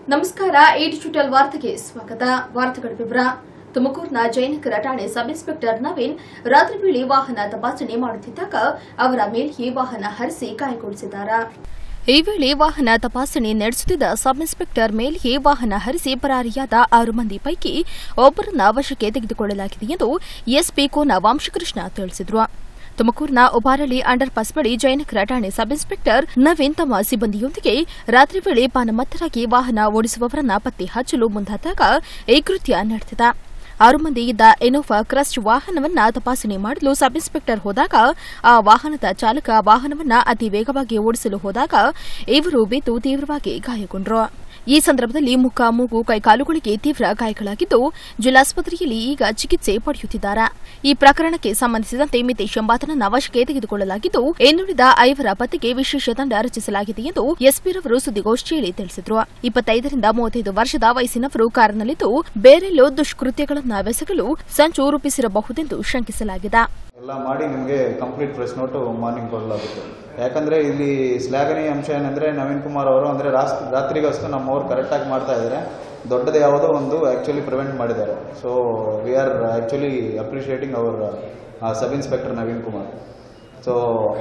ನಮಸ್ಕಾರ ಈ ಡಿಜಿಟಲ್ ವಾರ್ತೆಗೆ ಸ್ವಾಗತ ವಾರ್ತೆಗಳ ವಿವರ ತುಮಕೂರಿನ ಜಯನಗರ ಠಾಣೆ ಸಬ್ ಇನ್ಸ್ಪೆಕ್ಟರ್ ನವೀನ್ ರಾತ್ರಿ ವೇಳೆ ವಾಹನ ತಪಾಸಣೆ ಮಾಡುತ್ತಿದ್ದಾಗ ಅವರ ಮೇಲೆಯೇ ವಾಹನ ಹರಿಸಿ ಗಾಯಗೊಳಿಸಿದ್ದಾರೆ ಈ ವೇಳೆ ವಾಹನ ತಪಾಸಣೆ ನಡೆಸುತ್ತಿದ್ದ ಸಬ್ ಇನ್ಸ್ಪೆಕ್ಟರ್ ಮೇಲೆಯೇ ವಾಹನ ಹರಿಸಿ ಪರಾರಿಯಾದ ಆರು ಮಂದಿ ಪೈಕಿ ಒಬ್ಬರನ್ನ ವಶಕ್ಕೆ ತೆಗೆದುಕೊಳ್ಳಲಾಗಿದೆ ಎಂದು ಎಸ್ಪಿ ಕೋನ ವಂಶಕೃಷ್ಣ ತಿಳಿಸಿದರು ತುಮಕೂರಿನ ಉಪಾರಳ್ಳಿ ಅಂಡರ್ ಪಾಸ್ ಬಳಿ ಜಯನಗರ ಠಾಣೆ ಸಬ್ ಇನ್ಸ್ಪೆಕ್ಟರ್ ನವೀನ್ ತಮ್ಮ ಸಿಬ್ಬಂದಿಯೊಂದಿಗೆ ರಾತ್ರಿ ವೇಳೆ ಪಾನಮತ್ತರಾಗಿ ವಾಹನ ಓಡಿಸುವವರನ್ನ ಪತ್ತೆ ಹಚ್ಚಲು ಮುಂದಾದಾಗ ಈ ಕೃತ್ಯ ನಡೆದಿದೆ ಆರು ಮಂದಿ ಇದ್ದ ಇನೋವಾ ಕ್ರಸ್ಟ್ ವಾಹನವನ್ನ ತಪಾಸಣೆ ಮಾಡಲು ಸಬ್ ಇನ್ಸ್ಪೆಕ್ಟರ್ ಹೋದಾಗ ಆ ವಾಹನದ ಚಾಲಕ ವಾಹನವನ್ನ ಅತಿ ವೇಗವಾಗಿ ಓಡಿಸಲು ಹೋದಾಗ ಇವರು ಬಿದ್ದು ತೀವ್ರವಾಗಿ ಗಾಯಗೊಂಡರು ಈ ಸಂದರ್ಭದಲ್ಲಿ ಮುಖ ಮೂಗು ಕೈಕಾಲುಗಳಿಗೆ ತೀವ್ರ ಗಾಯಗಳಾಗಿದ್ದು ಜಿಲ್ಲಾಸ್ಪತ್ರೆಯಲ್ಲಿ ಈಗ ಚಿಕಿತ್ಸೆ ಪಡೆಯುತ್ತಿದ್ದಾರೆ ಈ ಪ್ರಕರಣಕ್ಕೆ ಸಂಬಂಧಿಸಿದಂತೆ ಮಿತೇಶ್ ಎಂಬಾತನನ್ನ ವಶಕ್ಕೆ ತೆಗೆದುಕೊಳ್ಳಲಾಗಿದ್ದು ಇನ್ನುಳಿದ ಐವರ ಪತ್ತೆಗೆ ವಿಶೇಷ ತಂಡ ರಚಿಸಲಾಗಿದೆ ಎಂದು ಎಸ್ಪಿರವರು ಸುದ್ದಿಗೋಷ್ಠಿಯಲ್ಲಿ ತಿಳಿಸಿದರು ಇಪ್ಪತ್ತೈದರಿಂದ ಮೂವತ್ತೈದು ವರ್ಷದ ವಯಸ್ಸಿನವರು ಕಾರಿನಲ್ಲಿದ್ದು ಬೇರೆಲ್ಲೋ ದುಷ್ಕೃತ್ಯಗಳನ್ನೆಸಗಲು ಸಂಚು ರೂಪಿಸಿರಬಹುದೆಂದು ಶಂಕಿಸಲಾಗಿದೆ ಎಲ್ಲ ಮಾಡಿ ನಿಮಗೆ ಕಂಪ್ಲೀಟ್ ಪ್ರೆಸ್ ನೋಟು ಮಾರ್ನಿಂಗ್ ಕೊಡಲಾಗುತ್ತೆ ಯಾಕಂದರೆ ಇಲ್ಲಿ ಶ್ಲಾಘನೀಯ ಅಂಶ ಏನಂದರೆ ನವೀನ್ ಕುಮಾರ್ ಅವರು ಅಂದರೆ ರಾತ್ರಿಗೋಸ್ಕರ ನಮ್ಮವ್ರು ಕರೆಕ್ಟಾಗಿ ಮಾಡ್ತಾ ಇದ್ದಾರೆ ದೊಡ್ಡದು ಯಾವುದೋ ಒಂದು ಆ್ಯಕ್ಚುಲಿ ಪ್ರಿವೆಂಟ್ ಮಾಡಿದ್ದಾರೆ so we are actually appreciating our sub inspector Naveen Kumar so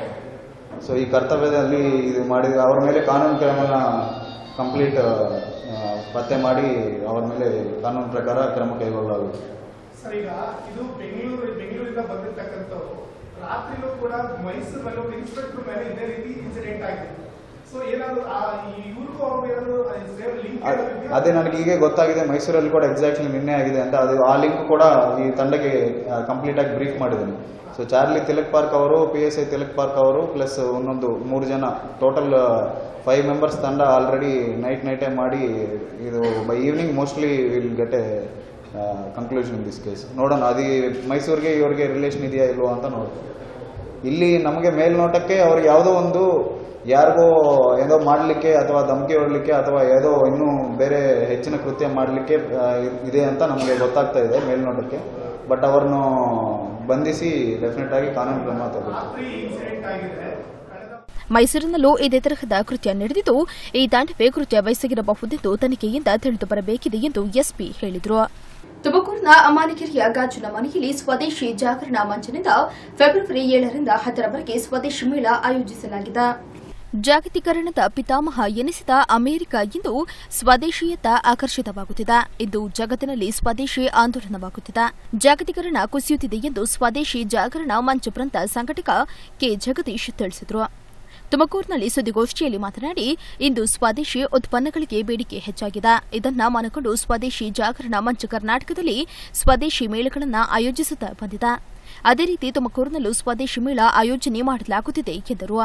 so ಈ ಕರ್ತವ್ಯದಲ್ಲಿ ಇದು ಮಾಡಿದ ಅವ್ರ ಮೇಲೆ ಕಾನೂನು ಕ್ರಮನ ಕಂಪ್ಲೀಟ್ ಪತ್ತೆ ಮಾಡಿ ಅವ್ರ ಮೇಲೆ ಕಾನೂನು ಪ್ರಕಾರ ಕ್ರಮ ಕೈಗೊಳ್ಳಲಾಗುತ್ತೆ ಸರ್ ಈಗ ಇದು ಬೆಂಗಳೂರು ಬೆಂಗಳೂರಿಂದ ಬಂದಿರ್ತಕ್ಕಂಥವ್ರು ರಾತ್ರಿಲೂ ಕೂಡ ಮೈಸೂರಿನಲ್ಲಿ ಒಬ್ಬ ಇನ್ಸ್ಪೆಕ್ಟರ್ ಮೇಲೆ ಇದೇ ರೀತಿ ಇನ್ಸಿಡೆಂಟ್ ಆಗಿದೆ ಸೊ ಏನಾದ್ರು ಆ ಇವ್ರಿಗೂ ಅವ್ರಿಗೂ ಏನಾದ್ರು ಲಿಂಕ್ ಅದ್- ಅದೇ ನನಗೆ ಈಗ ಗೊತ್ತಾಗಿದೆ ಮೈಸೂರಲ್ಲಿ ಕೂಡ ಎಕ್ಸಾಕ್ಟ್ಲಿ ನಿನ್ನೆ ಆಗಿದೆ ಅಂತ ಅದು ಆ ಲಿಂಕ್ ಕೂಡ ಈ ತಂಡಕ್ಕೆ ಕಂಪ್ಲೀಟ್ ಆಗಿ ಬ್ರೀಫ್ ಮಾಡಿದ್ದೀನಿ ಸೊ ಚಾರ್ಲಿ ತಿಲಕ್ ಪಾರ್ಕ್ ಅವರು P S I Tilak Park ಅವರು ಪ್ಲಸ್ ಒಂದೊಂದು ಮೂರು ಜನ ಟೋಟಲ್ ಫೈವ್ ಮೆಂಬರ್ಸ್ ತಂಡ ಆಲ್ರೆಡಿ ನೈಟ್ ನೈಟೇ ಮಾಡಿ ಇದು by evening mostly will get a conclusion in this case ನೋಡೋಣ ಅದು ಈ ಮೈಸೂರಿಗೆ ಇವ್ರಿಗೆ ರಿಲೇಷನ್ ಇದೆಯಾ ಇಲ್ವಾ ಅಂತ ನೋಡ್ತೀವಿ ಇಲ್ಲಿ ನಮಗೆ ಮೇಲ್ನೋಟಕ್ಕೆ ಅವ್ರಿಗೆ ಯಾವುದೋ ಒಂದು ಯಾರಿಗೋ ಏನೋ ಮಾಡಲಿಕ್ಕೆ ಅಥವಾ ಧಮಕಿ ಹೊಡಲಿಕ್ಕೆ ಅಥವಾ ಏನೋ ಇನ್ನೂ ಬೇರೆ ಹೆಚ್ಚಿನ ಕೃತ್ಯ ಮಾಡಲಿಕ್ಕೆ ಇದೆ ಅಂತ ನಮಗೆ ಗೊತ್ತಾಗ್ತಾ ಇದೆ ಮೇಲ್ನೋಟಕ್ಕೆ ಬಟ್ ಅವ್ರನ್ನು ಬಂಧಿಸಿ ಡೆಫಿನೆಟ್ ಆಗಿ ಕಾನೂನು ಕ್ರಮ ತಗೋಬೇಕು ರಾತ್ರಿ ಇನ್ಸಿಡೆಂಟ್ ಆಗಿದೆ ಕಳೆದ ಮೈಸೂರಿನಲ್ಲೂ ಇದೇ ತರಹದ ಕೃತ್ಯ ನಡೆದಿದ್ದು ಈ ತಂಡವೇ ಕೃತ್ಯ ಬಯಸಗಿರಬಹುದೆಂದು ತನಿಖೆಯಿಂದ ತಿಳಿದು ಬರಬೇಕಿದೆ ಎಂದು ಎಸ್ಪಿ ಹೇಳಿದರು ತುಮಕೂರಿನ ಅಮಾನಿಕೆರೆಯ ಗಾಜಿನ ಮನೆಯಲ್ಲಿ ಸ್ವದೇಶಿ ಜಾಗರಣ ಮಂಚನಿಂದ ಫೆಬ್ರವರಿ ಏಳರಿಂದ ಹತ್ತರವರೆಗೆ ಸ್ವದೇಶಿ ಮೇಳ ಆಯೋಜಿಸಲಾಗಿದೆ ಜಾಗತೀಕರಣದ ಪಿತಾಮಹ ಎನಿಸಿದ ಅಮೆರಿಕ ಇಂದು ಸ್ವದೇಶಿಯತ್ತ ಆಕರ್ಷಿತವಾಗುತ್ತಿದೆ ಇಂದು ಜಗತ್ತಿನಲ್ಲಿ ಸ್ವದೇಶಿ ಆಂದೋಲನವಾಗುತ್ತಿದೆ ಜಾಗತೀಕರಣ ಕುಸಿಯುತ್ತಿದೆ ಎಂದು ಸ್ವದೇಶಿ ಜಾಗರಣ ಮಂಚ ವೃಂದ ಸಂಘಟಕ ಕೆ ಜಗದೀಶ್ ತಿಳಿಸಿದರು ತುಮಕೂರಿನಲ್ಲಿ ಸುದ್ದಿಗೋಷ್ಠಿಯಲ್ಲಿ ಮಾತನಾಡಿ ಇಂದು ಸ್ವದೇಶಿ ಉತ್ಪನ್ನಗಳಿಗೆ ಬೇಡಿಕೆ ಹೆಚ್ಚಾಗಿದೆ ಇದನ್ನ ಮನಗೊಂಡು ಸ್ವದೇಶಿ ಜಾಗರಣ ಮಂಚ ಕರ್ನಾಟಕದಲ್ಲಿ ಸ್ವದೇಶಿ ಮೇಳಗಳನ್ನು ಆಯೋಜಿಸುತ್ತಾ ಬಂದಿದೆ ಅದೇ ರೀತಿ ತುಮಕೂರಿನಲ್ಲೂ ಸ್ವದೇಶಿ ಮೇಳ ಆಯೋಜನೆ ಮಾಡಲಾಗುತ್ತಿದೆ ಎಂದರು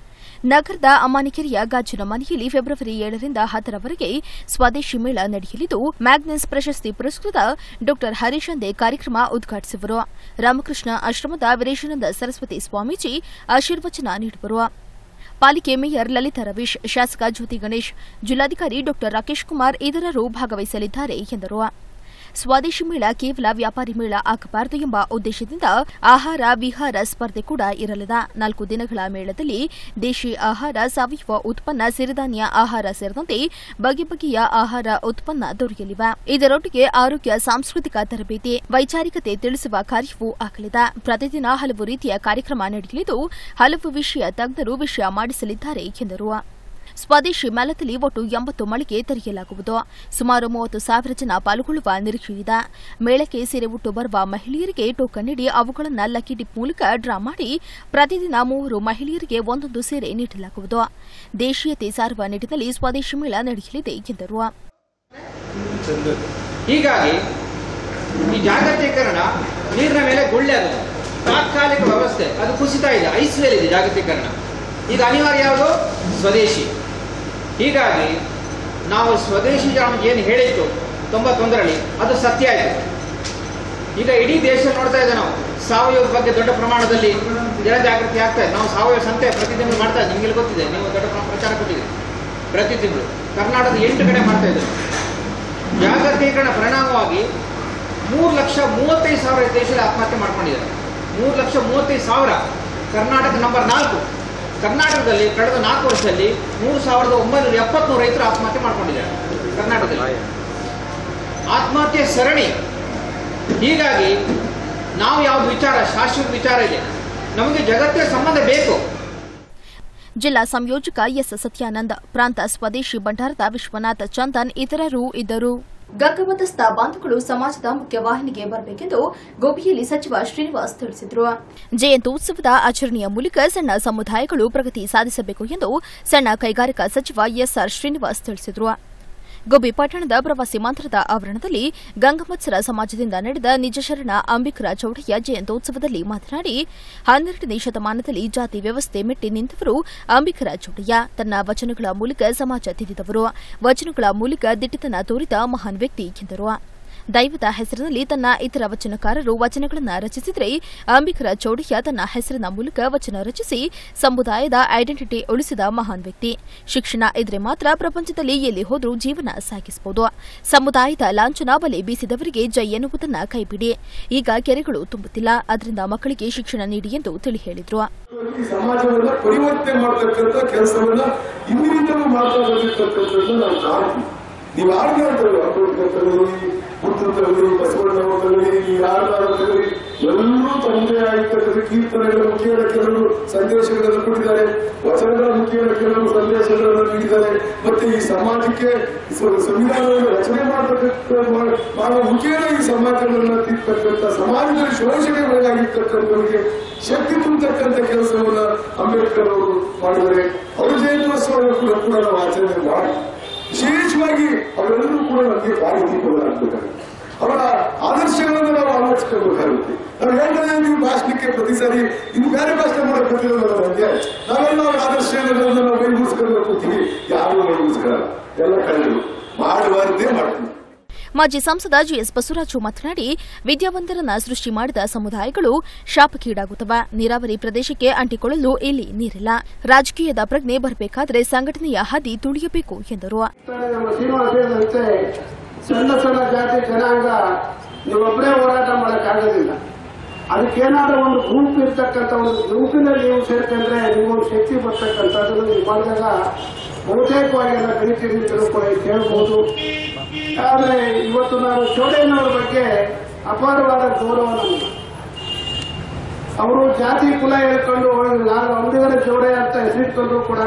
ನಗರದ ಅಮಾನಿಕೆರೆಯ ಗಾಜಿನ ಮನೆಯಲ್ಲಿ ಫೆಬ್ರವರಿ ಏಳರಿಂದ ಹತ್ತರವರೆಗೆ ಸ್ವದೇಶಿ ಮೇಳ ನಡೆಯಲಿದ್ದು ಮ್ಯಾಗ್ನಸ್ ಪ್ರಶಸ್ತಿ ಪುರಸ್ಕೃತ ಡಾ ಹರೀಶಂದೆ ಕಾರ್ಯಕ್ರಮ ಉದ್ಘಾಟಿಸುವರು ರಾಮಕೃಷ್ಣ ಆಶ್ರಮದ ವೀರೇಶಾನಂದ ಸರಸ್ವತಿ ಸ್ವಾಮೀಜಿ ಆಶೀರ್ವಚನ ನೀಡುವರು ಪಾಲಿಕೆ ಮೇಯರ್ ಲಲಿತಾ ರವೀಶ್ ಶಾಸಕ ಜ್ಯೋತಿ ಗಣೇಶ್ ಜಿಲ್ಲಾಧಿಕಾರಿ ಡಾ ರಾಕೇಶ್ ಕುಮಾರ್ ಇತರರು ಭಾಗವಹಿಸಲಿದ್ದಾರೆ ಎಂದರು ಸ್ವದೇಶಿ ಮೇಳ ಕೇವಲ ವ್ಯಾಪಾರಿ ಮೇಳ ಆಗಬಾರದು ಎಂಬ ಉದ್ದೇಶದಿಂದ ಆಹಾರ ವಿಹಾರ ಸ್ಪರ್ಧೆ ಕೂಡ ಇರಲಿದೆ ನಾಲ್ಕು ದಿನಗಳ ಮೇಳದಲ್ಲಿ ದೇಶಿ ಆಹಾರ ಸಾವಯವ ಉತ್ಪನ್ನ ಸಿರಿಧಾನ್ಯ ಆಹಾರ ಸೇರಿದಂತೆ ಬಗೆ ಬಗೆಯ ಆಹಾರ ಉತ್ಪನ್ನ ದೊರೆಯಲಿವೆ ಇದರೊಟ್ಟಿಗೆ ಆರೋಗ್ಯ ಸಾಂಸ್ಕೃತಿಕ ತರಬೇತಿ ವೈಚಾರಿಕತೆ ತಿಳಿಸುವ ಕಾರ್ಯವೂ ಆಗಲಿದೆ ಪ್ರತಿದಿನ ಹಲವು ರೀತಿಯ ಕಾರ್ಯಕ್ರಮ ನಡೆಯಲಿದ್ದು ಹಲವು ವಿಷಯ ತಜ್ಞರು ವಿಷಯ ಮಾಡಿಸಲಿದ್ದಾರೆ ಎಂದರು ಸ್ವದೇಶಿ ಮೇಳದಲ್ಲಿ ಒಟ್ಟು ಎಂಬತ್ತು ಮಳಿಗೆ ತೆರೆಯಲಾಗುವುದು ಸುಮಾರು ಮೂವತ್ತು ಸಾವಿರ ಜನ ಪಾಲ್ಗೊಳ್ಳುವ ನಿರೀಕ್ಷೆಯಿದೆ ಮೇಳಕ್ಕೆ ಸೀರೆ ಉಟ್ಟು ಬರುವ ಮಹಿಳೆಯರಿಗೆ ಟೋಕನ್ ನೀಡಿ ಅವುಗಳನ್ನು ಲಕ್ಕಿ ಡಿಪ್ ಮೂಲಕ ಡ್ರಾ ಮಾಡಿ ಪ್ರತಿದಿನ ಮೂವರು ಮಹಿಳೆಯರಿಗೆ ಒಂದೊಂದು ಸೀರೆ ನೀಡಲಾಗುವುದು ದೇಶೀಯತೆ ಸಾರುವ ನಿಟ್ಟಿನಲ್ಲಿ ಸ್ವದೇಶಿ ಮೇಳ ನಡೆಯಲಿದೆ ಎಂದರು ಹೀಗಾಗಿ ಈ ಜಾಗತೀಕರಣ ನೀರಿನ ಮೇಲೆ ಗುಳ್ಳೆ ಅದು ತಾತ್ಕಾಲಿಕ ವ್ಯವಸ್ಥೆ ಅದು ಕುಸಿತಾ ಇದೆ ಐಸ್ ಮೇಲೆ ಇದೆ ಜಾಗತೀಕರಣ ಈಗ ಅನಿವಾರ್ಯ ಯಾವುದು ಸ್ವದೇಶಿ ಹೀಗಾಗಿ ನಾವು ಸ್ವದೇಶಿ ಜಾಮ ಏನು ಹೇಳಿತ್ತು ತೊಂಬತ್ತೊಂದರಲ್ಲಿ ಅದು ಸತ್ಯ ಆಯಿತು ಈಗ ಇಡೀ ದೇಶ ನೋಡ್ತಾ ಇದ್ದೆ ನಾವು ಸಾವಯವ ಬಗ್ಗೆ ದೊಡ್ಡ ಪ್ರಮಾಣದಲ್ಲಿ ಜನಜಾಗೃತಿ ಆಗ್ತಾ ಇದೆ ನಾವು ಸಾವಯವ ಸಂತೆ ಪ್ರತಿ ತಿಂಗಳು ಮಾಡ್ತಾ ಇದ್ದೀವಿ ನಿಮಗೆ ಗೊತ್ತಿದೆ ನೀವು ದೊಡ್ಡ ಪ್ರಮಾಣ ಪ್ರಚಾರ ಕೊಟ್ಟಿದ್ದೀರಿ ಪ್ರತಿ ತಿಂಗಳು ಕರ್ನಾಟಕದ ಎಂಟು ಕಡೆ ಮಾಡ್ತಾ ಇದ್ದಾರೆ ಜಾಗತೀಕರಣ ಪರಿಣಾಮವಾಗಿ ಮೂರು ಲಕ್ಷ ಮೂವತ್ತೈದು ಸಾವಿರ ದೇಶದಲ್ಲಿ ಆತ್ಮಹತ್ಯೆ ಮಾಡ್ಕೊಂಡಿದ್ದಾರೆ ಮೂರು ಲಕ್ಷ ಮೂವತ್ತೈದು ಸಾವಿರ ಕರ್ನಾಟಕ ನಂಬರ್ ನಾಲ್ಕು ಕರ್ನಾಟಕದಲ್ಲಿ ಕಳೆದ ನಾಲ್ಕು ವರ್ಷದಲ್ಲಿ ಮೂರು ಸಾವಿರದ ಒಂಬೈನೂರ ಎಪ್ಪತ್ಮೂರು ರೈತರು ಆತ್ಮಹತ್ಯೆ ಮಾಡ್ಕೊಂಡಿದ್ದಾರೆ ಕರ್ನಾಟಕದಲ್ಲಿ ಆತ್ಮಹತ್ಯೆ ಸರಣಿ ಹೀಗಾಗಿ ನಾವು ಯಾವ್ದು ವಿಚಾರ ಶಾಶ್ವತ ವಿಚಾರ ಇದೆ ನಮಗೆ ಜಗತ್ತಿನ ಸಂಬಂಧ ಬೇಕು ಜಿಲ್ಲಾ ಸಂಯೋಜಕ ಎಸ್ ಸತ್ಯಾನಂದ ಪ್ರಾಂತ ಸ್ವದೇಶಿ ಭಂಡಾರದ ವಿಶ್ವನಾಥ್ ಚಂದನ್ ಇತರರು ಇದ್ದರು ಗಂಗಮತಸ್ಥ ಬಾಂಧುಗಳು ಸಮಾಜದ ಮುಖ್ಯವಾಹಿನಿಗೆ ಬರಬೇಕೆಂದು ಗೋಬಿಯಲ್ಲಿ ಸಚಿವ ಶ್ರೀನಿವಾಸ್ ತಿಳಿಸಿದರು ಜಯಂತ್ಯುತ್ಸವದ ಆಚರಣೆಯ ಮೂಲಕ ಸಣ್ಣ ಸಮುದಾಯಗಳು ಪ್ರಗತಿ ಸಾಧಿಸಬೇಕು ಎಂದು ಸಣ್ಣ ಕೈಗಾರಿಕಾ ಸಚಿವ ಎಸ್ಆರ್ ಶ್ರೀನಿವಾಸ್ ತಿಳಿಸಿದರು ಗೋಬಿ ಪಟ್ಟಣದ ಪ್ರವಾಸಿ ಮಂತ್ರದ ಆವರಣದಲ್ಲಿ ಗಂಗಮತ್ಸರ ಸಮಾಜದಿಂದ ನಡೆದ ನಿಜಶರಣ ಅಂಬಿಕರ ಚೌಡಯ್ಯ ಜಯಂತ್ಯೋತ್ಸವದಲ್ಲಿ ಮಾತನಾಡಿ ಹನ್ನೆರಡನೇ ಶತಮಾನದಲ್ಲಿ ಜಾತಿ ವ್ಯವಸ್ಥೆ ಮೆಟ್ಟಿ ನಿಂತವರು ಅಂಬಿಕರ ಚೌಡಯ್ಯ ತನ್ನ ವಚನಗಳ ಮೂಲಕ ಸಮಾಜ ತಿದ್ದಿದವರು ವಚನಗಳ ಮೂಲಕ ದಿಟ್ಟತನ ತೋರಿದ ಮಹಾನ್ ವ್ಯಕ್ತಿ ಎಂದರು ದೈವದ ಹೆಸರಿನಲ್ಲಿ ತನ್ನ ಇತರ ವಚನಕಾರರು ವಚನಗಳನ್ನು ರಚಿಸಿದರೆ ಅಂಬಿಕರ ಚೌಡಯ್ಯ ತನ್ನ ಹೆಸರಿನ ಮೂಲಕ ವಚನ ರಚಿಸಿ ಸಮುದಾಯದ ಐಡೆಂಟಿಟಿ ಉಳಿಸಿದ ಮಹಾನ್ ವ್ಯಕ್ತಿ ಶಿಕ್ಷಣ ಇದ್ರೆ ಮಾತ್ರ ಪ್ರಪಂಚದಲ್ಲಿ ಎಲ್ಲಿ ಹೋದ್ರೂ ಜೀವನ ಸಾಗಿಸಬಹುದು ಸಮುದಾಯದ ಲಾಂಛನ ಬಲೆ ಬೀಸಿದವರಿಗೆ ಜೈ ಎನ್ನುವುದನ್ನ ಕೈಬಿಡಿ ಈಗ ಕೆರೆಗಳು ತುಂಬುತ್ತಿಲ್ಲ ಅದರಿಂದ ಮಕ್ಕಳಿಗೆ ಶಿಕ್ಷಣ ನೀಡಿ ಎಂದು ತಿಳಿ ಹೇಳಿದ್ರು ಈ ಸಮಾಜವನ್ನ ಪರಿವರ್ತನೆ ಮಾಡ್ತಕ್ಕಂಥ ಕೆಲಸವನ್ನ ಇಂದಿನಿಂದಲೂ ಮಾಡ್ತಾ ಬಂದಿರ್ತಕ್ಕಂಥದ್ದನ್ನ ನಾವು ಕಾಣ್ತೀವಿ ನೀವು ಯಾರನ್ನ ಹೇಳ್ತಾರೆ ಅಂಬೇಡ್ಕರ್ ತಗೊಳ್ಳಿ ಬುದ್ಧ ತಗೊಳ್ಳಿ ಬಸವಣ್ಣ ತಗೊಳ್ಳಿ ನೀವು ಯಾರನ್ನಾರು ತಗೊಳ್ಳಿ ಎಲ್ಲರೂ ತಮ್ಮದೇ ಆಗಿರ್ತಕ್ಕಂಥ ಕೀರ್ತನೆಗಳ ಮುಖೇನ ಕೆಲವರು ಸಂದೇಶಗಳನ್ನು ಕೊಟ್ಟಿದ್ದಾರೆ ವಚನಗಳ ಮುಖೇನ ಕೆಲವರು ಸಂದೇಶಗಳನ್ನು ನೀಡಿದ್ದಾರೆ ಮತ್ತೆ ಈ ಸಮಾಜಕ್ಕೆ ಸ- ಸಂವಿಧಾನವನ್ನು ರಚನೆ ಮಾಡತಕ್ಕಂಥ ಮಾ- ಮಾಡುವ ಮುಖೇನ ಈ ಸಮಾಜವನ್ನು ತಿರ್ತಕ್ಕಂಥ ಸಮಾಜದಲ್ಲಿ ಶೋಷಣೆಗೊಳಗಾಗಿರ್ತಕ್ಕಂಥವರಿಗೆ ಶಕ್ತಿ ತುಂಬತಕ್ಕಂಥ ಕೆಲಸವನ್ನ ಅಂಬೇಡ್ಕರ್ ಅವರು ಮಾಡಿದ್ದಾರೆ ಅವರ ಜಯಂತ್ಯೋತ್ಸವ ಕೂಡ ಕೂಡ ನಾವು ಆಚರಣೆ ಮಾಡಿ ವಿಶೇಷವಾಗಿ ಅವರೆಲ್ಲರೂ ಕೂಡ ನಮಗೆ ಬಾಯಿ ದೀಪಗಳಾಗಬೇಕಾಗುತ್ತೆ ಅವರ ಆದರ್ಶಗಳನ್ನು ನಾವು ಅಳವಡಿಸ್ಕೋಬೇಕಾಗುತ್ತೆ ನಾವು ಹೇಳ್ತೇವೆ ನೀವು ಭಾಷಣಕ್ಕೆ ಪ್ರತಿ ಸಾರಿ ಇದು ಬೇರೆ ಭಾಷಣ ಮಾಡಕ್ ಗೊತ್ತಿರೋದು ನಮಗೆ ನಾವೆಲ್ಲ ಅವರ ಆದರ್ಶಗಳನ್ನು ನಾವು ಮೈಗೂಡಿಸ್ಕೊಂಡು ಕೂತೀವಿ ಯಾರು ಮೈಗೂಡಿಸ್ಕೊಳ್ಳಲ್ಲ ಎಲ್ಲ ಕಳೆದು ಮಾಡಬಾರ್ದೇ ಮಾಡ್ತೀವಿ ಮಾಜಿ ಸಂಸದ ಜಿಎಸ್ ಬಸವರಾಜು ಮಾತನಾಡಿ ವಿದ್ಯಾವಂತರನ್ನ ಸೃಷ್ಟಿ ಮಾಡಿದ ಸಮುದಾಯಗಳು ಶಾಪಕ್ಕೀಡಾಗುತ್ತವೆ ನೀರಾವರಿ ಪ್ರದೇಶಕ್ಕೆ ಅಂಟಿಕೊಳ್ಳಲು ಇಲ್ಲಿ ನೀರಿಲ್ಲ ರಾಜಕೀಯದ ಪ್ರಜ್ಞೆ ಬರಬೇಕಾದ್ರೆ ಸಂಘಟನೆಯ ಹಾದಿ ತುಳಿಯಬೇಕು ಎಂದರು ನಮ್ಮ ಶ್ರೀನಿವಾಸ ಹೇಳಿದಂತೆ ಸಣ್ಣ ಸಣ್ಣ ಜಾತಿ ಜನಾಂಗ ನೀವೊಬ್ಬರೇ ಹೋರಾಟ ಮಾಡೋಕ್ಕಾಗೋದಿಲ್ಲ ಅದಕ್ಕೇನಾದ್ರೂ ಒಂದು ಗುಂಪು ಇರ್ತಕ್ಕಂಥ ಒಂದು ಗುಂಪಿನಲ್ಲಿ ನೀವು ಸೇರ್ಕೊಂಡ್ರೆ ನಿಮಗೊಂದು ಶಕ್ತಿ ಬರ್ತಕ್ಕಂಥದ್ದನ್ನು ನೀವು ಮಾಡಿದಾಗ ಬಹುತೇಕವಾಗಿ ಎಲ್ಲ ಬೆಳಿತೀರಿ ಅಂತಲೂ ಕೂಡ ಕೇಳ್ಬೋದು ಆದರೆ ಇವತ್ತು ನಾನು ಚೌಡಯ್ಯನವರ ಬಗ್ಗೆ ಅಪಾರವಾದ ಗೌರವ ನಮಗೆ ಅವರು ಜಾತಿ ಕುಲ ಹೇಳ್ಕೊಂಡು ನಾನು ಅಂಬಿಗರ ಚೌಡಯ್ಯ ಅಂತ ಹೆಸರಿಟ್ಕೊಂಡ್ರು ಕೂಡ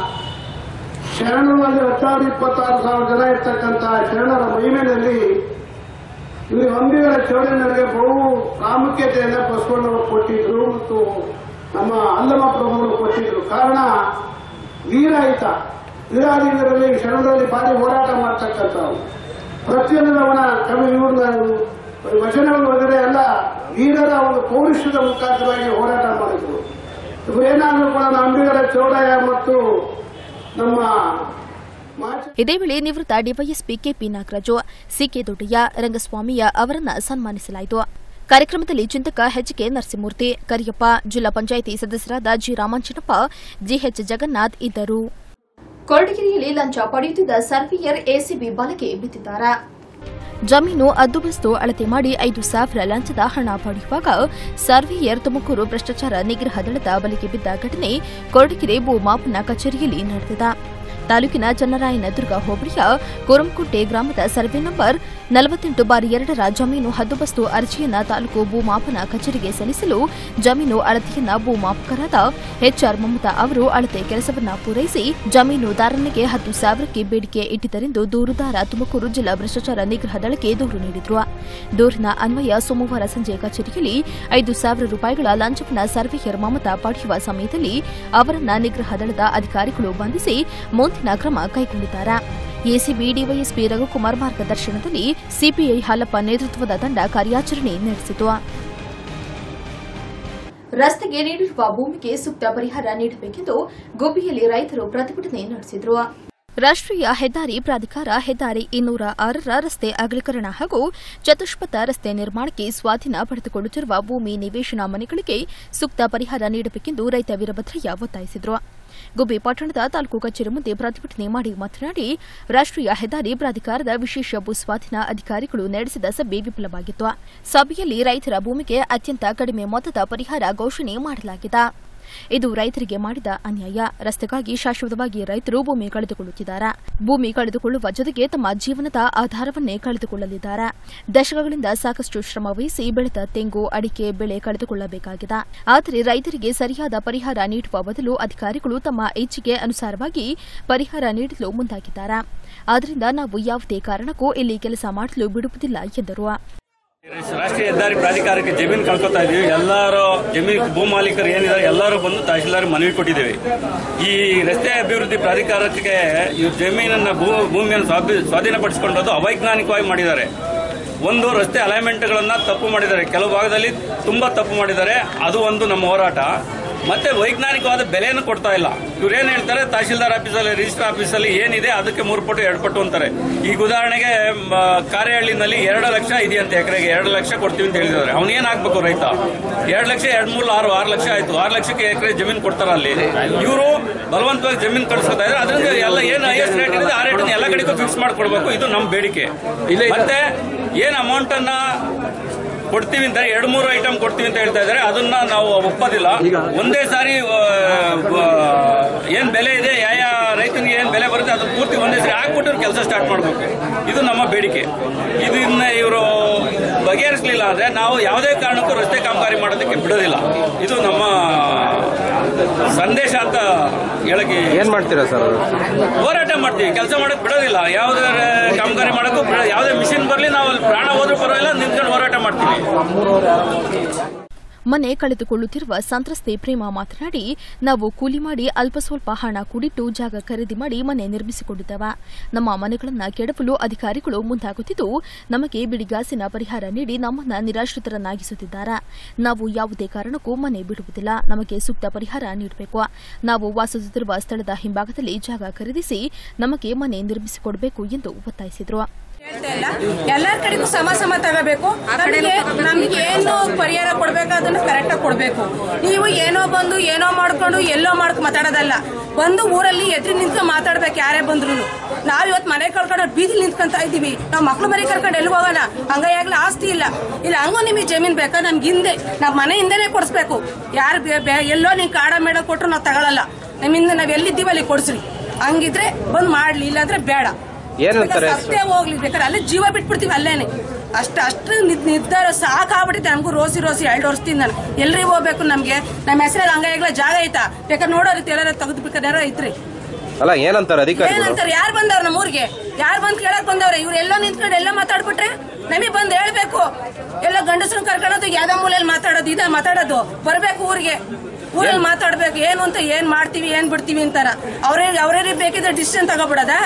ಶರಣರಲ್ಲಿ ಹತ್ತಾರು ಇಪ್ಪತ್ತಾರು ಸಾವಿರ ಜನ ಇರ್ತಕ್ಕಂಥ ಶರಣರ ಮಹಿಮೆಯಲ್ಲಿ ಇಲ್ಲಿ ಅಂಬಿಗರ ಚೌಡಯ್ಯನವರಿಗೆ ಬಹು ಪ್ರಾಮುಖ್ಯತೆಯನ್ನ ಬಸವಣ್ಣವರು ಕೊಟ್ಟಿದ್ರು ಮತ್ತು ನಮ್ಮ ಅಲ್ಲಮ ಪ್ರಭುಗಳು ಕೊಟ್ಟಿದ್ರು ಕಾರಣ ವೀರಾಯಿತ ವೀರಾದಿಗರಲ್ಲಿ ಶರಣರಲ್ಲಿ ಭಾರಿ ಹೋರಾಟ ಮಾಡ್ತಕ್ಕಂಥವ್ರು ಪ್ರತಿಯೊಂದು ಅವನ ಕವಿ ಇವ್ರನ್ನ ವಚನಗಳು ಹೋದರೆ ಎಲ್ಲ ವೀರರ ಒಂದು ಪೌರುಷದ ಮುಖಾಂತರವಾಗಿ ಹೋರಾಟ ಮಾಡಿದ್ರು ಇವರು ಏನಾದರೂ ಕೂಡ ನಮ್ಮ ಅಂಬಿಗರ ಚೌಡಯ್ಯ ಮತ್ತು ನಮ್ಮ ಮಾಚ ಇದೇ ವೇಳೆ ನಿವೃತ್ತ DYSP KP Nagaraju CK Doddaiah ರಂಗಸ್ವಾಮಿಯ ಅವರನ್ನ ಸನ್ಮಾನಿಸಲಾಯಿತು ಕಾರ್ಯಕ್ರಮದಲ್ಲಿ ಚಿಂತಕ ಎಚ್ಕೆ ನರಸಿಂಹಮೂರ್ತಿ ಕರಿಯಪ್ಪ ಜಿಲ್ಲಾ ಪಂಚಾಯಿತಿ ಸದಸ್ಯರಾದ ಜಿ ರಾಮಾಂಜನಪ್ಪ ಜಿಎಚ್ ಜಗನ್ನಾಥ್ ಇದ್ದರು ಕೊರಟಗೆರೆಯಲ್ಲಿ ಲಂಚ ಪಡೆಯುತ್ತಿದ್ದ ಸರ್ವಿಯರ್ ಎಸಿಬಿ ಬಲೆಗೆ ಬಿದ್ದಿದ್ದಾರೆ ಜಮೀನು ಅದ್ದುಬಸ್ತು ಅಳತೆ ಮಾಡಿ ಐದು ಸಾವಿರ ಲಂಚದ ಹಣ ಪಡೆಯುವಾಗ ಸರ್ವೇಯರ್ ತುಮಕೂರು ಭ್ರಷ್ಟಾಚಾರ ನಿಗ್ರಹ ದಳದ ಬಲಿಗೆ ಬಿದ್ದ ಘಟನೆ ಕೊರಟಗೆರೆ ಭೂಮಾಪನ ಕಚೇರಿಯಲ್ಲಿ ನಡೆದಿದೆ ತಾಲೂಕಿನ ಚನ್ನರಾಯನದುರ್ಗ ಹೋಬಳಿಯ ಕೋರಂಕುಂಟೆ ಗ್ರಾಮದ ಸರ್ವೆ ನಂಬರ್ ನಲವತ್ತೆಂಟು ಬಾರಿ ಎರಡರ ಜಮೀನು ಹದ್ದುಬಸ್ತು ಅರ್ಜಿಯನ್ನ ತಾಲೂಕು ಭೂಮಾಪನ ಕಚೇರಿಗೆ ಸಲ್ಲಿಸಲು ಜಮೀನು ಅಳತೆಯನ್ನ ಭೂಮಾಪಕರಾದ ಎಚ್ಆರ್ ಮಮತಾ ಅವರು ಅಳತೆ ಕೆಲಸವನ್ನ ಪೂರೈಸಿ ಜಮೀನುದಾರನಿಗೆ ಹತ್ತು ಸಾವಿರಕ್ಕೆ ಬೇಡಿಕೆ ಇಟ್ಟಿದ್ದರೆಂದು ದೂರುದಾರ ತುಮಕೂರು ಜಿಲ್ಲಾ ಭ್ರಷ್ಟಾಚಾರ ನಿಗ್ರಹ ದಳಕ್ಕೆ ದೂರು ನೀಡಿದ್ರು ದೂರಿನ ಅನ್ವಯ ಸೋಮವಾರ ಸಂಜೆ ಕಚೇರಿಯಲ್ಲಿ ಐದು ಸಾವಿರ ರೂಪಾಯಿಗಳ ಲಂಚವನ್ನ ಸರ್ವೇಯರ್ ಮಮತಾ ಪಡೆಯುವ ಸಮಯದಲ್ಲಿ ಅವರನ್ನ ನಿಗ್ರಹ ದಳದ ಅಧಿಕಾರಿಗಳು ಬಂಧಿಸಿ ಮುಂದಿನ ಕ್ರಮ ಕೈಗೊಂಡಿದ್ದಾರೆ ಎಸಿಬಿ ಡಿವೈಎಸ್ಪಿ ರಘುಕುಮಾರ್ ಮಾರ್ಗದರ್ಶನದಲ್ಲಿ ಸಿಪಿಐ ಹಾಲಪ್ಪ ನೇತೃತ್ವದ ತಂಡ ಕಾರ್ಯಾಚರಣೆ ನಡೆಸಿತು ರಸ್ತೆಗೆ ನೀಡಿರುವ ಭೂಮಿಗೆ ಸೂಕ್ತ ಪರಿಹಾರ ನೀಡಬೇಕೆಂದು ಗುಬ್ಬಿಯಲ್ಲಿ ರೈತರು ಪ್ರತಿಭಟನೆ ನಡೆಸಿದರು ರಾಷ್ಟ್ರೀಯ ಹೆದ್ದಾರಿ ಪ್ರಾಧಿಕಾರ ಹೆದ್ದಾರಿ ಇನ್ನೂರ ಆರರ ರಸ್ತೆ ಅಗಲೀಕರಣ ಹಾಗೂ ಚತುಷ್ಪಥ ರಸ್ತೆ ನಿರ್ಮಾಣಕ್ಕೆ ಸ್ವಾಧೀನ ಪಡೆದುಕೊಳ್ಳುತ್ತಿರುವ ಭೂಮಿ ನಿವೇಶನ ಮನೆಗಳಿಗೆ ಸೂಕ್ತ ಪರಿಹಾರ ನೀಡಬೇಕೆಂದು ರೈತ ವೀರಭದ್ರಯ್ಯ ಒತ್ತಾಯಿಸಿದರು ಗುಬ್ಬಿ ಪಟ್ಟಣದ ತಾಲೂಕು ಕಚೇರಿ ಮುಂದೆ ಪ್ರತಿಭಟನೆ ಮಾಡಿ ಮಾತನಾಡಿ ರಾಷ್ಟ್ರೀಯ ಹೆದ್ದಾರಿ ಪ್ರಾಧಿಕಾರದ ವಿಶೇಷ ಭೂ ಸ್ವಾಧೀನ ಅಧಿಕಾರಿಗಳು ನಡೆಸಿದ ಸಭೆ ವಿಫಲವಾಗಿತ್ತು ಸಭೆಯಲ್ಲಿ ರೈತರ ಭೂಮಿಗೆ ಅತ್ಯಂತ ಕಡಿಮೆ ಮೊತ್ತದ ಪರಿಹಾರ ಘೋಷಣೆ ಮಾಡಲಾಗಿದೆ ಇದು ರೈತರಿಗೆ ಮಾಡಿದ ಅನ್ಯಾಯ ರಸ್ತೆಗಾಗಿ ಶಾಶ್ವತವಾಗಿ ರೈತರು ಭೂಮಿ ಕಳೆದುಕೊಳ್ಳುತ್ತಿದ್ದಾರೆ ಭೂಮಿ ಕಳೆದುಕೊಳ್ಳುವ ಜೊತೆಗೆ ತಮ್ಮ ಜೀವನದ ಆಧಾರವನ್ನೇ ಕಳೆದುಕೊಳ್ಳಲಿದ್ದಾರೆ ದಶಕಗಳಿಂದ ಸಾಕಷ್ಟು ಶ್ರಮವಹಿಸಿ ಬೆಳೆದ ತೆಂಗು ಅಡಿಕೆ ಬೆಳೆ ಕಳೆದುಕೊಳ್ಳಬೇಕಾಗಿದೆ ಆದರೆ ರೈತರಿಗೆ ಸರಿಯಾದ ಪರಿಹಾರ ನೀಡುವ ಬದಲು ಅಧಿಕಾರಿಗಳು ತಮ್ಮ ಇಚ್ಛೆಗೆ ಅನುಸಾರವಾಗಿ ಪರಿಹಾರ ನೀಡಲು ಮುಂದಾಗಿದ್ದಾರೆ ಆದ್ದರಿಂದ ನಾವು ಯಾವುದೇ ಕಾರಣಕ್ಕೂ ಇಲ್ಲಿ ಕೆಲಸ ಮಾಡಲು ಬಿಡುವುದಿಲ್ಲ ಎಂದರು ರಾಷ್ಟ್ರೀಯ ಹೆದ್ದಾರಿ ಪ್ರಾಧಿಕಾರಕ್ಕೆ ಜಮೀನು ಕಳ್ಕೊತಾ ಇದೀವಿ ಎಲ್ಲರೂ ಜಮೀನು ಭೂ ಮಾಲೀಕರು ಏನಿದ್ದಾರೆ ಎಲ್ಲರೂ ಬಂದು ತಹಶೀಲ್ದಾರ್ ಮನವಿ ಕೊಟ್ಟಿದ್ದೇವೆ ಈ ರಸ್ತೆ ಅಭಿವೃದ್ಧಿ ಪ್ರಾಧಿಕಾರಕ್ಕೆ ಈ ಜಮೀನನ್ನ ಭೂ ಭೂಮಿಯನ್ನು ಸ್ವಾಧೀ- ಸ್ವಾಧೀನಪಡಿಸಿಕೊಂಡದ್ದು ಅವೈಜ್ಞಾನಿಕವಾಗಿ ಮಾಡಿದ್ದಾರೆ ಒಂದು ರಸ್ತೆ ಅಲೈನ್ಮೆಂಟ್ಗಳನ್ನ ತಪ್ಪು ಮಾಡಿದ್ದಾರೆ ಕೆಲವು ಭಾಗದಲ್ಲಿ ತುಂಬಾ ತಪ್ಪು ಮಾಡಿದ್ದಾರೆ ಅದು ಒಂದು ನಮ್ಮ ಹೋರಾಟ ಮತ್ತೆ ವೈಜ್ಞಾನಿಕವಾದ ಬೆಲೆಯನ್ನು ಕೊಡ್ತಾ ಇಲ್ಲ ಇವ್ರು ಏನ್ ಹೇಳ್ತಾರೆ ತಹಶೀಲ್ದಾರ್ ಆಫೀಸಲ್ಲಿ ರಿಜಿಸ್ಟರ್ ಆಫೀಸಲ್ಲಿ ಏನಿದೆ ಅದಕ್ಕೆ ಮೂರು ಪಟ್ಟು ಎರಡು ಪಟ್ಟು ಅಂತಾರೆ ಈಗ ಉದಾಹರಣೆಗೆ ಮ, ಕಾರೆಹಳ್ಳಿನಲ್ಲಿ ಎರಡು ಲಕ್ಷ ಇದೆಯಂತೆ ಎಕರೆಗೆ ಎರಡು ಲಕ್ಷ ಕೊಡ್ತೀವಿ ಅಂತ ಹೇಳಿದ್ದಾರೆ ಅವ್ನು ಏನ್ ಹಾಕ್ಬೇಕು ರೈತ ಎರಡು ಲಕ್ಷ ಎರಡು ಮೂರು ಆರು ಆರು ಲಕ್ಷ ಆಯ್ತು ಆರು ಲಕ್ಷಕ್ಕೆ ಎಕರೆ ಜಮೀನು ಕೊಡ್ತಾರ ಅಲ್ಲಿ ಇವರು ಬಲವಂತವಾಗಿ ಜಮೀನು ಕಳಿಸ್ಕೊತಾ ಇದ್ದಾರೆ ಅದರಿಂದ ಎಲ್ಲ ಏನು ಹೈಯೆಸ್ಟ್ ರೇಟ್ ಇದೆ ಆ ರೇಟ್ ಎಲ್ಲ ಕಡೆಗೂ ಫಿಕ್ಸ್ ಮಾಡ್ಕೊಡ್ಬೇಕು ಇದು ನಮ್ಮ ಬೇಡಿಕೆ ಮತ್ತೆ ಏನ್ ಅಮೌಂಟ್ ಅನ್ನ ಕೊಡ್ತೀವಿ ಅಂತ ಎರಡು ಮೂರು ಐಟಮ್ ಕೊಡ್ತೀವಿ ಅಂತ ಹೇಳ್ತಾ ಇದ್ದಾರೆ ಅದನ್ನ ನಾವು ಒಪ್ಪೋದಿಲ್ಲ ಒಂದೇ ಸಾರಿ ಆ, ಆ, ಏನ್ ಬೆಲೆ ಇದೆ ಯಾವ ರೈತನಿಗೆ ಏನ್ ಬೆಲೆ ಬರುತ್ತೆ ಅದನ್ನ ಪೂರ್ತಿ ಒಂದೇ ಸಾರಿ ಹಾಕ್ಬಿಟ್ಟು ಕೆಲಸ ಸ್ಟಾರ್ಟ್ ಮಾಡಬೇಕು ಇದು ನಮ್ಮ ಬೇಡಿಕೆ ಇದನ್ನ ಇವರು ಬಗೆಹರಿಸಲಿಲ್ಲ ಅಂದ್ರೆ ನಾವು ಯಾವುದೇ ಕಾರಣಕ್ಕೂ ರಸ್ತೆ ಕಾಮಗಾರಿ ಮಾಡೋದಕ್ಕೆ ಬಿಡೋದಿಲ್ಲ ಇದು ನಮ್ಮ ಸಂದೇಶ ಅಂತ ಹೇಳಕ್ಕೆ ಏನ್ ಮಾಡ್ತೀರಾ ಸರ್ ಹೋರಾಟ ಮಾಡ್ತೀವಿ ಕೆಲಸ ಮಾಡಕ್ ಬಿಡೋದಿಲ್ಲ ಯಾವುದೇ ಕಾಮಗಾರಿ ಮಾಡಕ್ಕೂ ಬಿಡೋ ಯಾವುದೇ ಮಿಷಿನ್ ಬರಲಿ ನಾವು ಅಲ್ಲಿ ಪ್ರಾಣ ಹೋದ್ರೂ ಪರವಾಗಿಲ್ಲ ನಿಂತ್ಕೊಂಡು ಹೋರಾಟ ಮಾಡ್ತೀವಿ ಮನೆ ಕಳೆದುಕೊಳ್ಳುತ್ತಿರುವ ಸಂತ್ರಸ್ತೆ ಪ್ರೇಮ ಮಾತನಾಡಿ ನಾವು ಕೂಲಿ ಮಾಡಿ ಅಲ್ಪ ಸ್ವಲ್ಪ ಹಣ ಕೂಡಿಟ್ಟು ಜಾಗ ಖರೀದಿ ಮಾಡಿ ಮನೆ ನಿರ್ಮಿಸಿಕೊಂಡಿದ್ದೇವೆ ನಮ್ಮ ಮನೆಗಳನ್ನು ಕೆಡವಲು ಅಧಿಕಾರಿಗಳು ಮುಂದಾಗುತ್ತಿದ್ದು ನಮಗೆ ಬಿಡಿಗಾಸಿನ ಪರಿಹಾರ ನೀಡಿ ನಮ್ಮನ್ನ ನಿರಾಶ್ರಿತರನ್ನಾಗಿಸುತ್ತಿದ್ದಾರೆ ನಾವು ಯಾವುದೇ ಕಾರಣಕ್ಕೂ ಮನೆ ಬಿಡುವುದಿಲ್ಲ ನಮಗೆ ಸೂಕ್ತ ಪರಿಹಾರ ನೀಡಬೇಕು ನಾವು ವಾಸಿಸುತ್ತಿರುವ ಸ್ಥಳದ ಹಿಂಭಾಗದಲ್ಲಿ ಜಾಗ ಖರೀದಿಸಿ ನಮಗೆ ಮನೆ ನಿರ್ಮಿಸಿಕೊಡಬೇಕು ಎಂದು ಒತ್ತಾಯಿಸಿದರು ಹೇಳ್ತಾ ಇಲ್ಲ ಎಲ್ಲರ ಕಡೆಗೂ ಸಮ ಸಮ ತಗೋಬೇಕು ನಮಗೆ ನಮಗೆ ಏನು ಪರಿಹಾರ ಕೊಡ್ಬೇಕು ಅದನ್ನ ಕರೆಕ್ಟ್ ಆಗಿ ಕೊಡ್ಬೇಕು ನೀವು ಏನೋ ಬಂದು ಏನೋ ಮಾಡ್ಕೊಂಡು ಎಲ್ಲೋ ಮಾಡ್ಕೊಂಡು ಮಾತಾಡೋದಲ್ಲ ಬಂದು ಊರಲ್ಲಿ ಎದುರು ನಿಂತ್ಕೊಂಡು ಮಾತಾಡ್ಬೇಕು ಯಾರೇ ಬಂದ್ರು ನಾವ್ ಇವತ್ತು ಮನೆ ಕಳ್ಕೊಂಡು ಬೀದಿ ನಿಂತ್ಕೊಂತ ಇದೀವಿ ನಾವು ಮಕ್ಳು ಮನೆ ಕರ್ಕೊಂಡು ಎಲ್ಲಿ ಹೋಗೋಣ ಹಂಗಾಗ್ಲೇ ಆಸ್ತಿ ಇಲ್ಲ ಇಲ್ಲ ಹಂಗೂ ನಿಮಗೆ ಜಮೀನ್ ಬೇಕಾ ನಮ್ಗೆ ಹಿಂದೆ ನಾವ್ ಮನೆ ಹಿಂದೆನೆ ಕೊಡಿಸ್ಬೇಕು ಯಾರು ಎಲ್ಲೋ ನೀವು ಕಾಡ ಮೇಡ ಕೊಟ್ರು ನಾವು ತಗೊಳಲ್ಲ ನಮ್ಮಿಂದ ನಾವ್ ಎಲ್ಲಿದ್ದೀವಿ ಅಲ್ಲಿ ಕೊಡ್ಸ್ರಿ ಹಂಗಿದ್ರೆ ಬಂದ್ ಮಾಡ್ಲಿ ಇಲ್ಲಾಂದ್ರೆ ಬೇಡ ಏನಂತಾರೆ ಸತ್ಯ ಹೋಗ್ಲಿ ಬೇಕಾದ್ರೆ ಅಲ್ಲೇ ಜೀವ ಬಿಟ್ಬಿಡ್ತೀವಿ ಅಲ್ಲೇನೆ ಅಷ್ಟ ಅಷ್ಟು ನಿದ್- ನಿರ್ಧಾರ ಸಾಕಾಗ್ಬಿಟ್ಟಿದೆ ನಮಗೂ ರೋಸಿ ರೋಸಿ ಎರಡು ವರ್ಷದಿಂದ ನಾನು ಎಲ್ರಿಗೆ ಹೋಗ್ಬೇಕು ನಮ್ಗೆ ನಮ್ಮ ಹೆಸರಲ್ಲಿ ಹಂಗಾಗ್ಲ ಜಾಗ ಐತಾ ಬೇಕಾದ್ರೆ ನೋಡೋರಿ ಎಲ್ಲಾರ ತೆಗೆದು ಬೇಕಾದ್ರೆ ಐತ್ರಿ ಅಲ್ಲ ಏನಂತಾರೆ ಅಧಿಕಾರಿಗಳು ಏನಂತಾರೆ ಯಾರು ಬಂದವ್ರ ನಮ್ಮ ಊರಿಗೆ ಯಾರು ಬಂದ್ ಕೇಳಕ್ ಬಂದವ್ರೆ ಇವ್ರು ಎಲ್ಲ ನಿಂತ್ಕೊಂಡು ಎಲ್ಲ ಮಾತಾಡ್ಬಿಟ್ರೆ ನಮಗೆ ಬಂದ್ ಹೇಳ್ಬೇಕು ಎಲ್ಲ ಗಂಡಸ್ರನ್ನ ಕರ್ಕೊಳ್ಳೋದು ಯಾವ್ದೋ ಮೂಲೆಯಲ್ಲಿ ಮಾತಾಡೋದು ಇದ ಮಾತಾಡೋದು ಬರ್ಬೇಕು ಊರಿಗೆ ಊರಲ್ಲಿ ಮಾತಾಡ್ಬೇಕು ಏನು ಅಂತ ಏನ್ ಮಾಡ್ತೀವಿ ಏನ್ ಬಿಡ್ತೀವಿ ಅಂತಾರ ಅವ್ರೇ ಅವ್ರೇ ಬೇಕಿದ್ರೆ ಡಿಸಿಷನ್ ತಗೋಬಿಡೋದಾ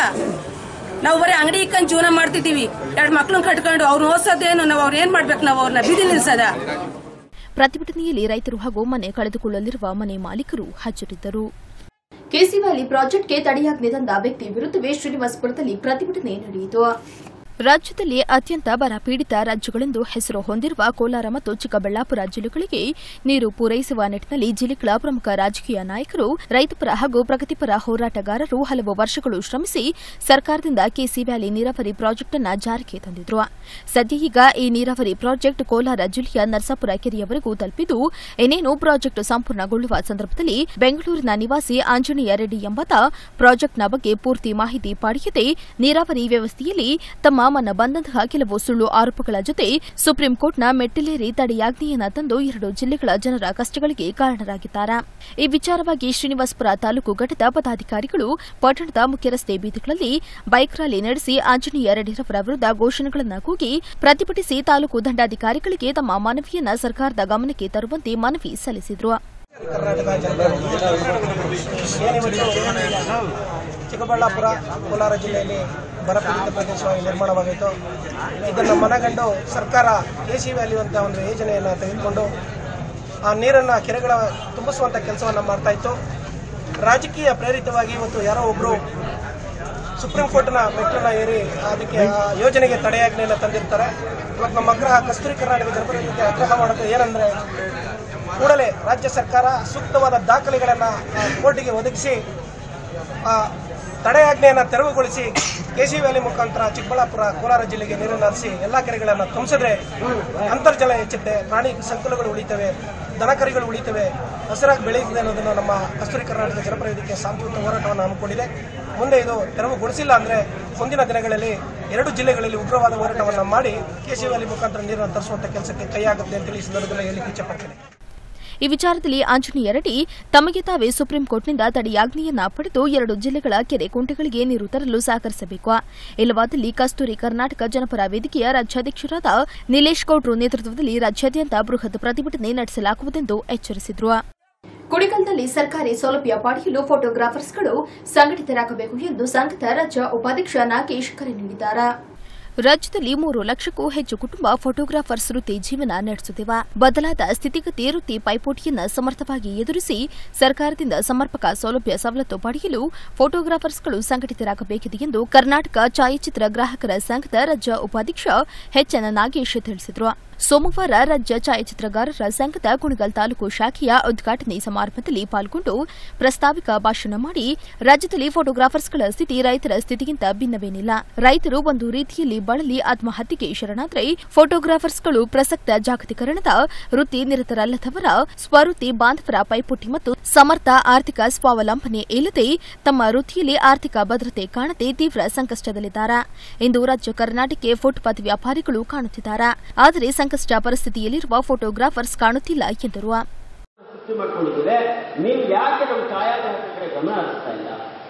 ನಾವು ಬರೀ ಅಂಗಡಿ ಇಕ್ಕೊಂಡು ಜೀವನ ಮಾಡ್ತಿದೀವಿ ಎರಡು ಮಕ್ಳನ್ನ ಕಟ್ಕೊಂಡು ಅವ್ರು ಓದ್ಸೋದೇನು ನಾವು ಅವ್ರು ಏನ್ ಮಾಡ್ಬೇಕು ನಾವು ಅವ್ರನ್ನ ಬೀದಿ ನಿಲ್ಸದ ಪ್ರತಿಭಟನೆಯಲ್ಲಿ ರೈತರು ಹಾಗೂ ಮನೆ ಕಳೆದುಕೊಳ್ಳಲಿರುವ ಮನೆ ಮಾಲೀಕರು ಹಾಜರಿದ್ದರು ಕೆಸಿ ವ್ಯಾಲಿ ಪ್ರಾಜೆಕ್ಟ್ಗೆ ತಡೆಯಾಜ್ಞೆ ತಂದ ವ್ಯಕ್ತಿ ವಿರುದ್ಧವೇ ಶ್ರೀನಿವಾಸಪುರದಲ್ಲಿ ಪ್ರತಿಭಟನೆ ನಡೆಯಿತು ರಾಜ್ಯದಲ್ಲಿ ಅತ್ಯಂತ ಬರ ಪೀಡಿತ ರಾಜ್ಯಗಳೆಂದು ಹೆಸರು ಹೊಂದಿರುವ ಕೋಲಾರ ಮತ್ತು ಚಿಕ್ಕಬಳ್ಳಾಪುರ ಜಿಲ್ಲೆಗಳಿಗೆ ನೀರು ಪೂರೈಸುವ ನಿಟ್ಟಿನಲ್ಲಿ ಜಿಲ್ಲೆಗಳ ಪ್ರಮುಖ ರಾಜಕೀಯ ನಾಯಕರು ರೈತಪರ ಹಾಗೂ ಪ್ರಗತಿಪರ ಹೋರಾಟಗಾರರು ಹಲವು ವರ್ಷಗಳು ಶ್ರಮಿಸಿ ಸರ್ಕಾರದಿಂದ ಕೆಸಿ ವ್ಯಾಲಿ ನೀರಾವರಿ ಪ್ರಾಜೆಕ್ಟ್ ಅನ್ನು ಜಾರಿಗೆ ತಂದಿದ್ರು ಸದ್ಯ ಈಗ ಈ ನೀರಾವರಿ ಪ್ರಾಜೆಕ್ಟ್ ಕೋಲಾರ ಜಿಲ್ಲೆಯ ನರಸಾಪುರ ಕೆರೆಯವರೆಗೂ ತಲುಪಿದ್ದು ಇನ್ನೇನು ಪ್ರಾಜೆಕ್ಟ್ ಸಂಪೂರ್ಣಗೊಳ್ಳುವ ಸಂದರ್ಭದಲ್ಲಿ ಬೆಂಗಳೂರಿನ ನಿವಾಸಿ ಆಂಜನೇಯ ರೆಡ್ಡಿ ಎಂಬಾತ ಪ್ರಾಜೆಕ್ಟ್ನ ಬಗ್ಗೆ ಪೂರ್ತಿ ಮಾಹಿತಿ ಪಡೆಯದೆ ನೀರಾವರಿ ವ್ಯವಸ್ಥೆಯಲ್ಲಿ ತಮ್ಮ ಮನ ಬಂದಂತಹ ಕೆಲವು ಸುಳ್ಳು ಆರೋಪಗಳ ಜೊತೆ ಸುಪ್ರೀಂ ಕೋರ್ಟ್ನ ಮೆಟ್ಟಿಲೇರಿ ತಡೆಯಾಜ್ಞೆಯನ್ನ ತಂದು ಎರಡು ಜಿಲ್ಲೆಗಳ ಜನರ ಕಷ್ಟಗಳಿಗೆ ಕಾರಣರಾಗಿದ್ದಾರೆ ಈ ವಿಚಾರವಾಗಿ ಶ್ರೀನಿವಾಸಪುರ ತಾಲೂಕು ಘಟಕದ ಪದಾಧಿಕಾರಿಗಳು ಪಟ್ಟಣದ ಮುಖ್ಯ ರಸ್ತೆ ಬೀದಿಗಳಲ್ಲಿ ಬೈಕ್ ರ್ಯಾಲಿ ನಡೆಸಿ ಆಂಜನೇಯ ರೆಡ್ಡಿರವರ ವಿರುದ್ಧ ಘೋಷಣೆಗಳನ್ನು ಕೂಗಿ ಪ್ರತಿಭಟಿಸಿ ತಾಲೂಕು ದಂಡಾಧಿಕಾರಿಗಳಿಗೆ ತಮ್ಮ ಮನವಿಯನ್ನ ಸರ್ಕಾರದ ಗಮನಕ್ಕೆ ತರುವಂತೆ ಮನವಿ ಸಲ್ಲಿಸಿದರು ಚಿಕ್ಕಬಳ್ಳಾಪುರ ಕೋಲಾರ ಜಿಲ್ಲೆಯಲ್ಲಿ ಬರಪೀಡಿತ ಪ್ರದೇಶವಾಗಿ ನಿರ್ಮಾಣವಾಗಿತ್ತು ಇದನ್ನು ಮನಗಂಡು ಸರ್ಕಾರ ಎ ಸಿ ವ್ಯಾಲ್ಯೂ ಅಂತ ಒಂದು ಯೋಜನೆಯನ್ನು ತೆಗೆದುಕೊಂಡು ಆ ನೀರನ್ನು ಕೆರೆಗಳ ತುಂಬಿಸುವಂಥ ಕೆಲಸವನ್ನು ಮಾಡ್ತಾ ಇತ್ತು ರಾಜಕೀಯ ಪ್ರೇರಿತವಾಗಿ ಇವತ್ತು ಯಾರೋ ಒಬ್ಬರು ಸುಪ್ರೀಂ ಕೋರ್ಟ್ನ ಮೆಟ್ಟಲನ್ನ ಏರಿ ಅದಕ್ಕೆ ಆ ಯೋಜನೆಗೆ ತಡೆಯಾಜ್ಞೆಯನ್ನು ತಂದಿರ್ತಾರೆ ಇವತ್ತು ನಮ್ಮ ಆಗ್ರಹ ಕಸ್ತೂರಿ ಕರ್ನಾಟಕ ಜನಪದಕ್ಕೆ ಆಗ್ರಹ ಮಾಡೋದು ಏನಂದ್ರೆ ಕೂಡಲೇ ರಾಜ್ಯ ಸರ್ಕಾರ ಸೂಕ್ತವಾದ ದಾಖಲೆಗಳನ್ನು ಕೋರ್ಟಿಗೆ ಒದಗಿಸಿ ಆ ತಡೆಯಾಜ್ಞೆಯನ್ನು ತೆರವುಗೊಳಿಸಿ ಕೆಸಿ ವ್ಯಾಲಿ ಮುಖಾಂತರ ಚಿಕ್ಕಬಳ್ಳಾಪುರ ಕೋಲಾರ ಜಿಲ್ಲೆಗೆ ನೀರನ್ನು ಹರಿಸಿ ಎಲ್ಲಾ ಕೆರೆಗಳನ್ನು ತುಂಬಿಸಿದ್ರೆ ಅಂತರ್ಜಲ ಹೆಚ್ಚುತ್ತೆ ಪ್ರಾಣಿ ಸಂಕುಲಗಳು ಉಳಿತವೆ ದನಕರಿಗಳು ಉಳಿತವೆ ಹಸಿರಾಗಿ ಬೆಳೆಯುತ್ತದೆ ಅನ್ನೋದನ್ನು ನಮ್ಮ ಕಸ್ತೂರಿ ಕರ್ನಾಟಕ ಜನಪರ ವೇದಿಕೆ ಶಾಂತಿಯುತ ಹೋರಾಟವನ್ನು ಹಮ್ಮಿಕೊಂಡಿದೆ ಮುಂದೆ ಇದು ತೆರವುಗೊಳಿಸಿಲ್ಲ ಅಂದ್ರೆ ಮುಂದಿನ ದಿನಗಳಲ್ಲಿ ಎರಡು ಜಿಲ್ಲೆಗಳಲ್ಲಿ ಉಗ್ರವಾದ ಹೋರಾಟವನ್ನು ಮಾಡಿ ಕೆಸಿ ವ್ಯಾಲಿ ಮುಖಾಂತರ ನೀರನ್ನು ತರಿಸುವಂತ ಕೆಲಸಕ್ಕೆ ಕೈಯಾಗುತ್ತೆ ಅಂತೇಳಿ ಈ ಸಂದರ್ಭದಲ್ಲಿ ಹೇಳಲಿಕ್ಕೆ ಇಚ್ಛಪಡ್ತೇನೆ ಈ ವಿಚಾರದಲ್ಲಿ ಆಂಜನೇಯ ರೆಡ್ಡಿ ತಮಗೆ ತಾವೇ ಸುಪ್ರೀಂ ಕೋರ್ಟ್ನಿಂದ ತಡೆಯಾಜ್ಞೆಯನ್ನ ಪಡೆದು ಎರಡು ಜಿಲ್ಲೆಗಳ ಕೆರೆ ಕುಂಟೆಗಳಿಗೆ ನೀರು ತರಲು ಸಹಕರಿಸಬೇಕು ಇಲ್ಲವಾದಲ್ಲಿ ಕಸ್ತೂರಿ ಕರ್ನಾಟಕ ಜನಪರ ವೇದಿಕೆಯ ರಾಜ್ಯಾಧ್ಯಕ್ಷರಾದ ನಿಲೇಶ್ ಗೌಡ್ರು ನೇತೃತ್ವದಲ್ಲಿ ರಾಜ್ಯಾದ್ಯಂತ ಬೃಹತ್ ಪ್ರತಿಭಟನೆ ನಡೆಸಲಾಗುವುದೆಂದು ಎಚ್ಚರಿಸಿದ್ರು ಕುಡಿಕಲ್ನಲ್ಲಿ ಸರ್ಕಾರಿ ಸೌಲಭ್ಯ ಪಡೆಯಲು ಫೋಟೋಗ್ರಾಫರ್ಸ್ಗಳು ಸಂಘಟಿತರಾಗಬೇಕು ಎಂದು ಸಂಘದ ರಾಜ್ಯ ಉಪಾಧ್ಯಕ್ಷ ನಾಗೇಶ್ ಕರೆ ನೀಡಿದ್ದಾರೆ ರಾಜ್ಯದಲ್ಲಿ ಮೂರು ಲಕ್ಷಕ್ಕೂ ಹೆಚ್ಚು ಕುಟುಂಬ ಫೋಟೋಗ್ರಾಫರ್ಸ್ ವೃತ್ತಿ ಜೀವನ ನಡೆಸುತ್ತಿವೆ ಬದಲಾದ ಸ್ಥಿತಿಗತಿ ವೃತ್ತಿ ಪೈಪೋಟಿಯನ್ನ ಸಮರ್ಥವಾಗಿ ಎದುರಿಸಿ ಸರ್ಕಾರದಿಂದ ಸಮರ್ಪಕ ಸೌಲಭ್ಯ ಸವಲತ್ತು ಪಡೆಯಲು ಫೋಟೋಗ್ರಾಫರ್ಸ್ಗಳು ಸಂಘಟಿತರಾಗಬೇಕಿದೆ ಎಂದು ಕರ್ನಾಟಕ ಛಾಯಾಚಿತ್ರ ಗ್ರಾಹಕರ ಸಂಘದ ರಾಜ್ಯ ಉಪಾಧ್ಯಕ್ಷ ಎಚ್ಎನ್ ನಾಗೇಶ್ ತಿಳಿಸಿದರು ಸೋಮವಾರ ರಾಜ್ಯ ಛಾಯಾಚಿತ್ರಗಾರರ ಸಂಘದ ಕುಣಗಲ್ ತಾಲೂಕು ಶಾಖೆಯ ಉದ್ಘಾಟನೆ ಸಮಾರಂಭದಲ್ಲಿ ಪಾಲ್ಗೊಂಡು ಪ್ರಸ್ತಾವಿಕ ಭಾಷಣ ಮಾಡಿ ರಾಜ್ಯದಲ್ಲಿ ಫೋಟೋಗ್ರಾಫರ್ಸ್ಗಳ ಸ್ಥಿತಿ ರೈತರ ಸ್ಥಿತಿಗಿಂತ ಭಿನ್ನವೇನಿಲ್ಲ ರೈತರು ಒಂದು ರೀತಿಯಲ್ಲಿ ಬಳಲಿ ಆತ್ಮಹತ್ಯೆಗೆ ಶರಣಾದರೆ ಫೋಟೋಗ್ರಾಫರ್ಸ್ಗಳು ಪ್ರಸಕ್ತ ಜಾಗತೀಕರಣದ ವೃತ್ತಿ ನಿರತರಲ್ಲದವರ ಸ್ವವೃತ್ತಿ ಬಾಂಧವರ ಪೈಪೋಟಿ ಮತ್ತು ಸಮರ್ಥ ಆರ್ಥಿಕ ಸ್ವಾವಲಂಬನೆ ಇಲ್ಲದೆ ತಮ್ಮ ವೃತ್ತಿಯಲ್ಲಿ ಆರ್ಥಿಕ ಭದ್ರತೆ ಕಾಣದೆ ತೀವ್ರ ಸಂಕಷ್ಟದಲ್ಲಿದ್ದಾರೆ ಇಂದು ರಾಜ್ಯ ಕರ್ನಾಟಕಕ್ಕೆ ಫುಟ್ಪಾತ್ ವ್ಯಾಪಾರಿಗಳು ಕಾಣುತ್ತಿದ್ದಾರೆ ಆದರೆ ಸಂಕಷ್ಟ ಪರಿಸ್ಥಿತಿಯಲ್ಲಿರುವ ಫೋಟೋಗ್ರಾಫರ್ಸ್ ಕಾಣುತ್ತಿಲ್ಲ ಎಂದರು ಸೃಷ್ಟಿ ಮಾಡ್ಕೊಂಡಿದ್ದೇವೆ ನೀವು ಯಾಕೆ ನಮ್ಮ ಛಾಯಾಗ್ರಾಹಕರ ಕಡೆ ಗಮನ ಹರಿಸ್ತಾ ಇಲ್ಲ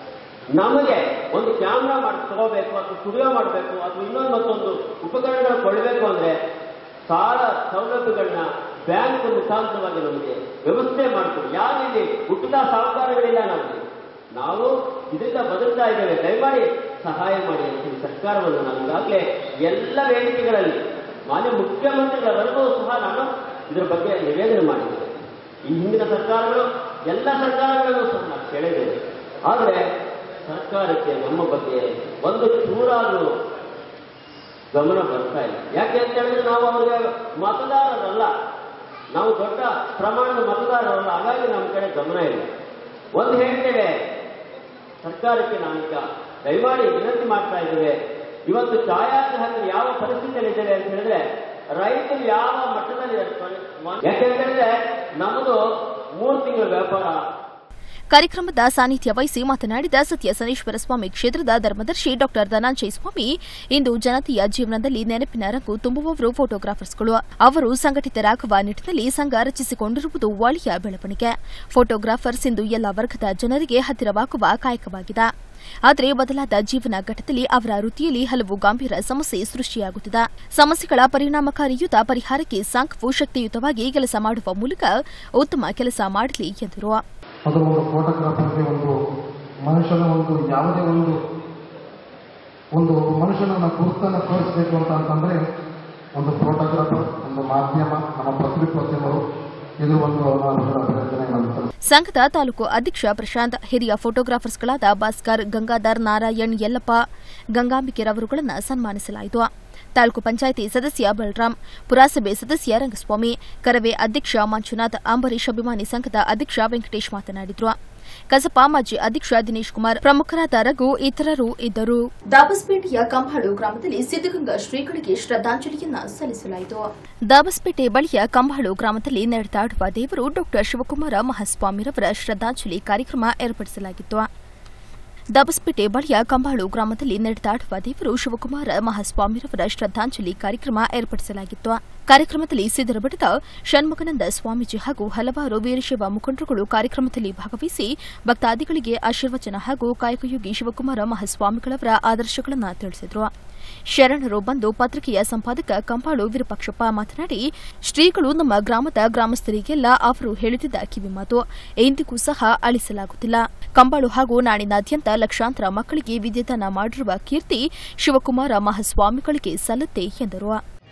ನಮಗೆ ಒಂದು ಕ್ಯಾಮ್ರಾ ಮಾಡಿ ತಗೋಬೇಕು ಅಥವಾ ಸ್ಟುಡಿಯೋ ಮಾಡಬೇಕು ಅಥವಾ ಇನ್ನೊಂದು ಮತ್ತೊಂದು ಉಪಕರಣಗಳು ಕೊಳ್ಳಬೇಕು ಅಂದ್ರೆ ಸಾಲ ಸೌಲಭ್ಯಗಳನ್ನ ಬ್ಯಾಂಕ್ ಮುಖಾಂತರವಾಗಿ ನಮಗೆ ವ್ಯವಸ್ಥೆ ಮಾಡ್ತೀವಿ ಯಾರು ಇಲ್ಲಿ ಹುಟ್ಟಿದ ಸಾಹುಕಾರಗಳಿಲ್ಲ ನಮಗೆ ನಾವು ಇದರಿಂದ ಬದುಕ್ತಾ ಇದ್ದೇವೆ ದಯಮಾಡಿ ಸಹಾಯ ಮಾಡಿ ಅಂತ ಹೇಳಿ ಸರ್ಕಾರವನ್ನು ನಾನು ಈಗಾಗಲೇ ಎಲ್ಲ ವೇದಿಕೆಗಳಲ್ಲಿ ಮಾನ್ಯ ಮುಖ್ಯಮಂತ್ರಿಗಳವರೆಗೂ ಸಹ ನಾನು ಇದರ ಬಗ್ಗೆ ನಿವೇದನೆ ಮಾಡಿದ್ದೇನೆ ಈ ಹಿಂದಿನ ಸರ್ಕಾರಗಳು ಎಲ್ಲ ಸರ್ಕಾರಗಳನ್ನು ಸಹ ನಾವು ಕೇಳಿದ್ದೇವೆ ಆದರೆ ಸರ್ಕಾರಕ್ಕೆ ನಮ್ಮ ಬಗ್ಗೆ ಒಂದು ಚೂರಾದರೂ ಗಮನ ಬರ್ತಾ ಇಲ್ಲ ಯಾಕೆ ಅಂತ ಹೇಳಿದ್ರೆ ನಾವು ಅವರಿಗೆ ಮತದಾರರಲ್ಲ ನಾವು ದೊಡ್ಡ ಪ್ರಮಾಣದ ಮತದಾರರಲ್ಲ ಹಾಗಾಗಿ ನಮ್ಮ ಕಡೆ ಗಮನ ಇಲ್ಲ ಒಂದು ಹೇಳ್ತೇವೆ ಸರ್ಕಾರಕ್ಕೆ ನಾವೀಗ ದಯಮಾಡಿ ವಿನಂತಿ ಮಾಡ್ತಾ ಇದ್ದೇವೆ ಇವತ್ತು ಛಾಯಾಗ್ರಾಹಕರು ಯಾವ ಪರಿಸ್ಥಿತಿಯಲ್ಲಿದ್ದೇವೆ ಅಂತ ಹೇಳಿದ್ರೆ ರೈತರು ಯಾವ ಮಟ್ಟದಲ್ಲಿ ಇರ್ತಾರೆ? ಯಾಕೆ ಅಂತ ಹೇಳಿದ್ರೆ ನಮ್ಮದು ಮೂರು ತಿಂಗಳ ವ್ಯಾಪಾರ ಕಾರ್ಯಕ್ರಮದ ಸಾನ್ನಿಧ್ಯ ವಹಿಸಿ ಮಾತನಾಡಿದ ಸತ್ಯ ಸನೇಶ್ವರ ಸ್ವಾಮಿ ಕ್ಷೇತ್ರದ ಧರ್ಮದರ್ಶಿ ಡಾ ಧನಂಜಯ ಸ್ವಾಮಿ ಇಂದು ಜನತೆಯ ಜೀವನದಲ್ಲಿ ನೆನಪಿನ ರಂಗು ತುಂಬುವವರು ಫೋಟೋಗ್ರಾಫರ್ಸ್ಗಳು ಅವರು ಸಂಘಟಿತರಾಗುವ ನಿಟ್ಟಿನಲ್ಲಿ ಸಂಘ ರಚಿಸಿಕೊಂಡಿರುವುದು ಒಳ್ಳೆಯ ಬೆಳವಣಿಗೆ ಫೋಟೋಗ್ರಾಫರ್ಸ್ ಇಂದು ಎಲ್ಲ ವರ್ಗದ ಜನರಿಗೆ ಹತ್ತಿರವಾಗುವ ಕಾಯಕವಾಗಿದೆ ಆದರೆ ಬದಲಾದ ಜೀವನ ಘಟ್ಟದಲ್ಲಿ ಅವರ ವೃತ್ತಿಯಲ್ಲಿ ಹಲವು ಗಂಭೀರ ಸಮಸ್ಯೆ ಸೃಷ್ಟಿಯಾಗುತ್ತಿದೆ ಸಮಸ್ಯೆಗಳ ಪರಿಣಾಮಕಾರಿಯುತ ಪರಿಹಾರಕ್ಕೆ ಸಂಘವು ಶಕ್ತಿಯುತವಾಗಿ ಕೆಲಸ ಮಾಡುವ ಮೂಲಕ ಉತ್ತಮ ಕೆಲಸ ಮಾಡಲಿ ಎಂದರು ಅದು ಒಂದು ಫೋಟೋಗ್ರಾಫರ್ಗೆ ಒಂದು ಮನುಷ್ಯನ ಒಂದು ಯಾವುದೇ ಒಂದು ಒಂದು ಮನುಷ್ಯನನ್ನ ಗುರುತನ್ನು ತೋರಿಸಬೇಕು ಅಂತ ಅಂತಂದ್ರೆ ಒಂದು ಫೋಟೋಗ್ರಾಫರ್ ಒಂದು ಮಾಧ್ಯಮ ನಮ್ಮ ಪತ್ರಿಕೋದ್ಯಮರು ಇದು ಒಂದು ನಾನು ಅಭಿನಂದನೆ ಮಾಡ್ತೇನೆ ಸಂಘದ ತಾಲೂಕು ಅಧ್ಯಕ್ಷ ಪ್ರಶಾಂತ್ ಹಿರಿಯ ಫೋಟೋಗ್ರಾಫರ್ಸ್ಗಳಾದ ಭಾಸ್ಕರ್ ಗಂಗಾಧರ್ ನಾರಾಯಣ್ ಯಲ್ಲಪ್ಪ ಗಂಗಾಂಬಿಕೆರವರುಗಳನ್ನು ಸನ್ಮಾನಿಸಲಾಯಿತು ತಾಲೂಕು ಪಂಚಾಯಿತಿ ಸದಸ್ಯ ಬಲರಾಮ್ ಪುರಸಭೆ ಸದಸ್ಯ ರಂಗಸ್ವಾಮಿ ಕರವೇ ಅಧ್ಯಕ್ಷ ಮಂಜುನಾಥ್ ಅಂಬರೀಶ್ ಅಭಿಮಾನಿ ಸಂಘದ ಅಧ್ಯಕ್ಷ ವೆಂಕಟೇಶ್ ಮಾತನಾಡಿದರು ಕಸಪ ಮಾಜಿ ಅಧ್ಯಕ್ಷ ದಿನೇಶ್ ಕುಮಾರ್ ಪ್ರಮುಖರಾದ ರಘು ಇತರರು ಇದ್ದರು ದಾಬಸ್ಪೇಟೆಯ ಕಂಬಾಳು ಗ್ರಾಮದಲ್ಲಿ ಸಿದ್ದಗಂಗಾ ಶ್ರೀಗಳಿಗೆ ಶ್ರದ್ಧಾಂಜಲಿಯನ್ನ ಸಲ್ಲಿಸಲಾಯಿತು ದಾಬಸ್ಪೇಟೆ ಬಳಿಯ ಕಂಬಾಳು ಗ್ರಾಮದಲ್ಲಿ ನಡೆದಾಡುವ ದೇವರು ಡಾ ಶಿವಕುಮಾರ ಮಹಾಸ್ವಾಮಿರವರ ಶ್ರದ್ಧಾಂಜಲಿ ಕಾರ್ಯಕ್ರಮ ಏರ್ಪಡಿಸಲಾಗಿತ್ತು ದಬಸ್ಪೇಟೆ ಬಳಿಯ ಕಂಬಾಳು ಗ್ರಾಮದಲ್ಲಿ ನಡೆದಾಡುವ ದೇವರು ಶಿವಕುಮಾರ ಮಹಾಸ್ವಾಮಿರವರ ಶ್ರದ್ಧಾಂಜಲಿ ಕಾರ್ಯಕ್ರಮ ಏರ್ಪಡಿಸಲಾಗಿತ್ತು ಕಾರ್ಯಕ್ರಮದಲ್ಲಿ ಸಿದ್ದರಬೆಟ್ಟದ ಷಣ್ಮುಖಾನಂದ ಸ್ವಾಮೀಜಿ ಹಾಗೂ ಹಲವಾರು ವೀರಶೈವ ಮುಖಂಡರುಗಳು ಕಾರ್ಯಕ್ರಮದಲ್ಲಿ ಭಾಗವಹಿಸಿ ಭಕ್ತಾದಿಗಳಿಗೆ ಆಶೀರ್ವಚನ ಹಾಗೂ ಕಾಯಕಯೋಗಿ ಶಿವಕುಮಾರ ಮಹಾಸ್ವಾಮಿಗಳವರ ಆದರ್ಶಗಳನ್ನು ತಿಳಿಸಿದರು ಶರಣರು ಬಂದು ಪತ್ರಿಕೆಯ ಸಂಪಾದಕ ಕಂಪಾಳು ವಿರೂಪಾಕ್ಷಪ್ಪ ಮಾತನಾಡಿ ಶ್ರೀಗಳು ನಮ್ಮ ಗ್ರಾಮದ ಗ್ರಾಮಸ್ಥರಿಗೆಲ್ಲ ಅವರು ಹೇಳುತ್ತಿದ್ದ ಕಿವಿಮಾತು ಎಂದಿಗೂ ಸಹ ಅಳಿಸಲಾಗುತ್ತಿಲ್ಲ ಕಂಬಾಳು ಹಾಗೂ ನಾಡಿನಾದ್ಯಂತ ಲಕ್ಷಾಂತರ ಮಕ್ಕಳಿಗೆ ವಿದ್ಯಾದಾನ ಮಾಡಿರುವ ಕೀರ್ತಿ ಶಿವಕುಮಾರ ಮಹಾಸ್ವಾಮಿಗಳಿಗೆ ಸಲ್ಲುತ್ತೆ ಎಂದರು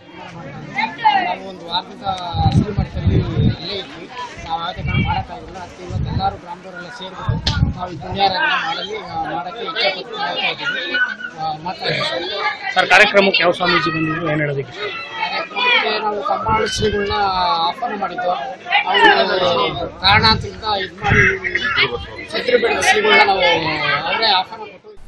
ನಾವು ಒಂದು ವಾರದಿಂದ ಶ್ರೀಮಠದಲ್ಲಿ ಇಲ್ಲೇ ಇದ್ವಿ ನಾವು ಯಾವುದೇ ಕಾರಣ ಮಾಡೋಕ್ಕಾಗಿಲ್ಲ ಅದಕ್ಕೆ ಇವತ್ತು ಎಲ್ಲರೂ ಗ್ರಾಮದವರೆಲ್ಲ ಸೇರಿಬಿಟ್ಟು ನಾವು ಈ ಪುಣ್ಯಾರಾಧನೆ ಮಾಡಲಿ ಮಾಡೋಕ್ಕೆ ಇಚ್ಛೆಪಟ್ಟು ಮಾಡ್ತಾ ಇದ್ದೀವಿ ಆ, ಮಾಡ್ತಾ ಇದ್ದೀವಿ ಸರ್ ಕಾರ್ಯಕ್ರಮಕ್ಕೆ ಯಾವ ಸ್ವಾಮೀಜಿ ಬಂದಿದ್ರು ಏನು ಹೇಳೋದಕ್ಕೆ ಕಾರ್ಯಕ್ರಮಕ್ಕೆ ನಾವು ಕಂಬಾಳು ಶ್ರೀಗಳನ್ನ ಆಹ್ವಾನ ಮಾಡಿದ್ದು ಅವರು ಕಾರಣಾಂತರದಿಂದ ಇದು ಮಾಡಿ ಚಂದ್ರಬೇಡ ಶ್ರೀಗಳನ್ನ ನಾವು ಅವರೇ ಆಹ್ವಾನ ಕೊಟ್ಟು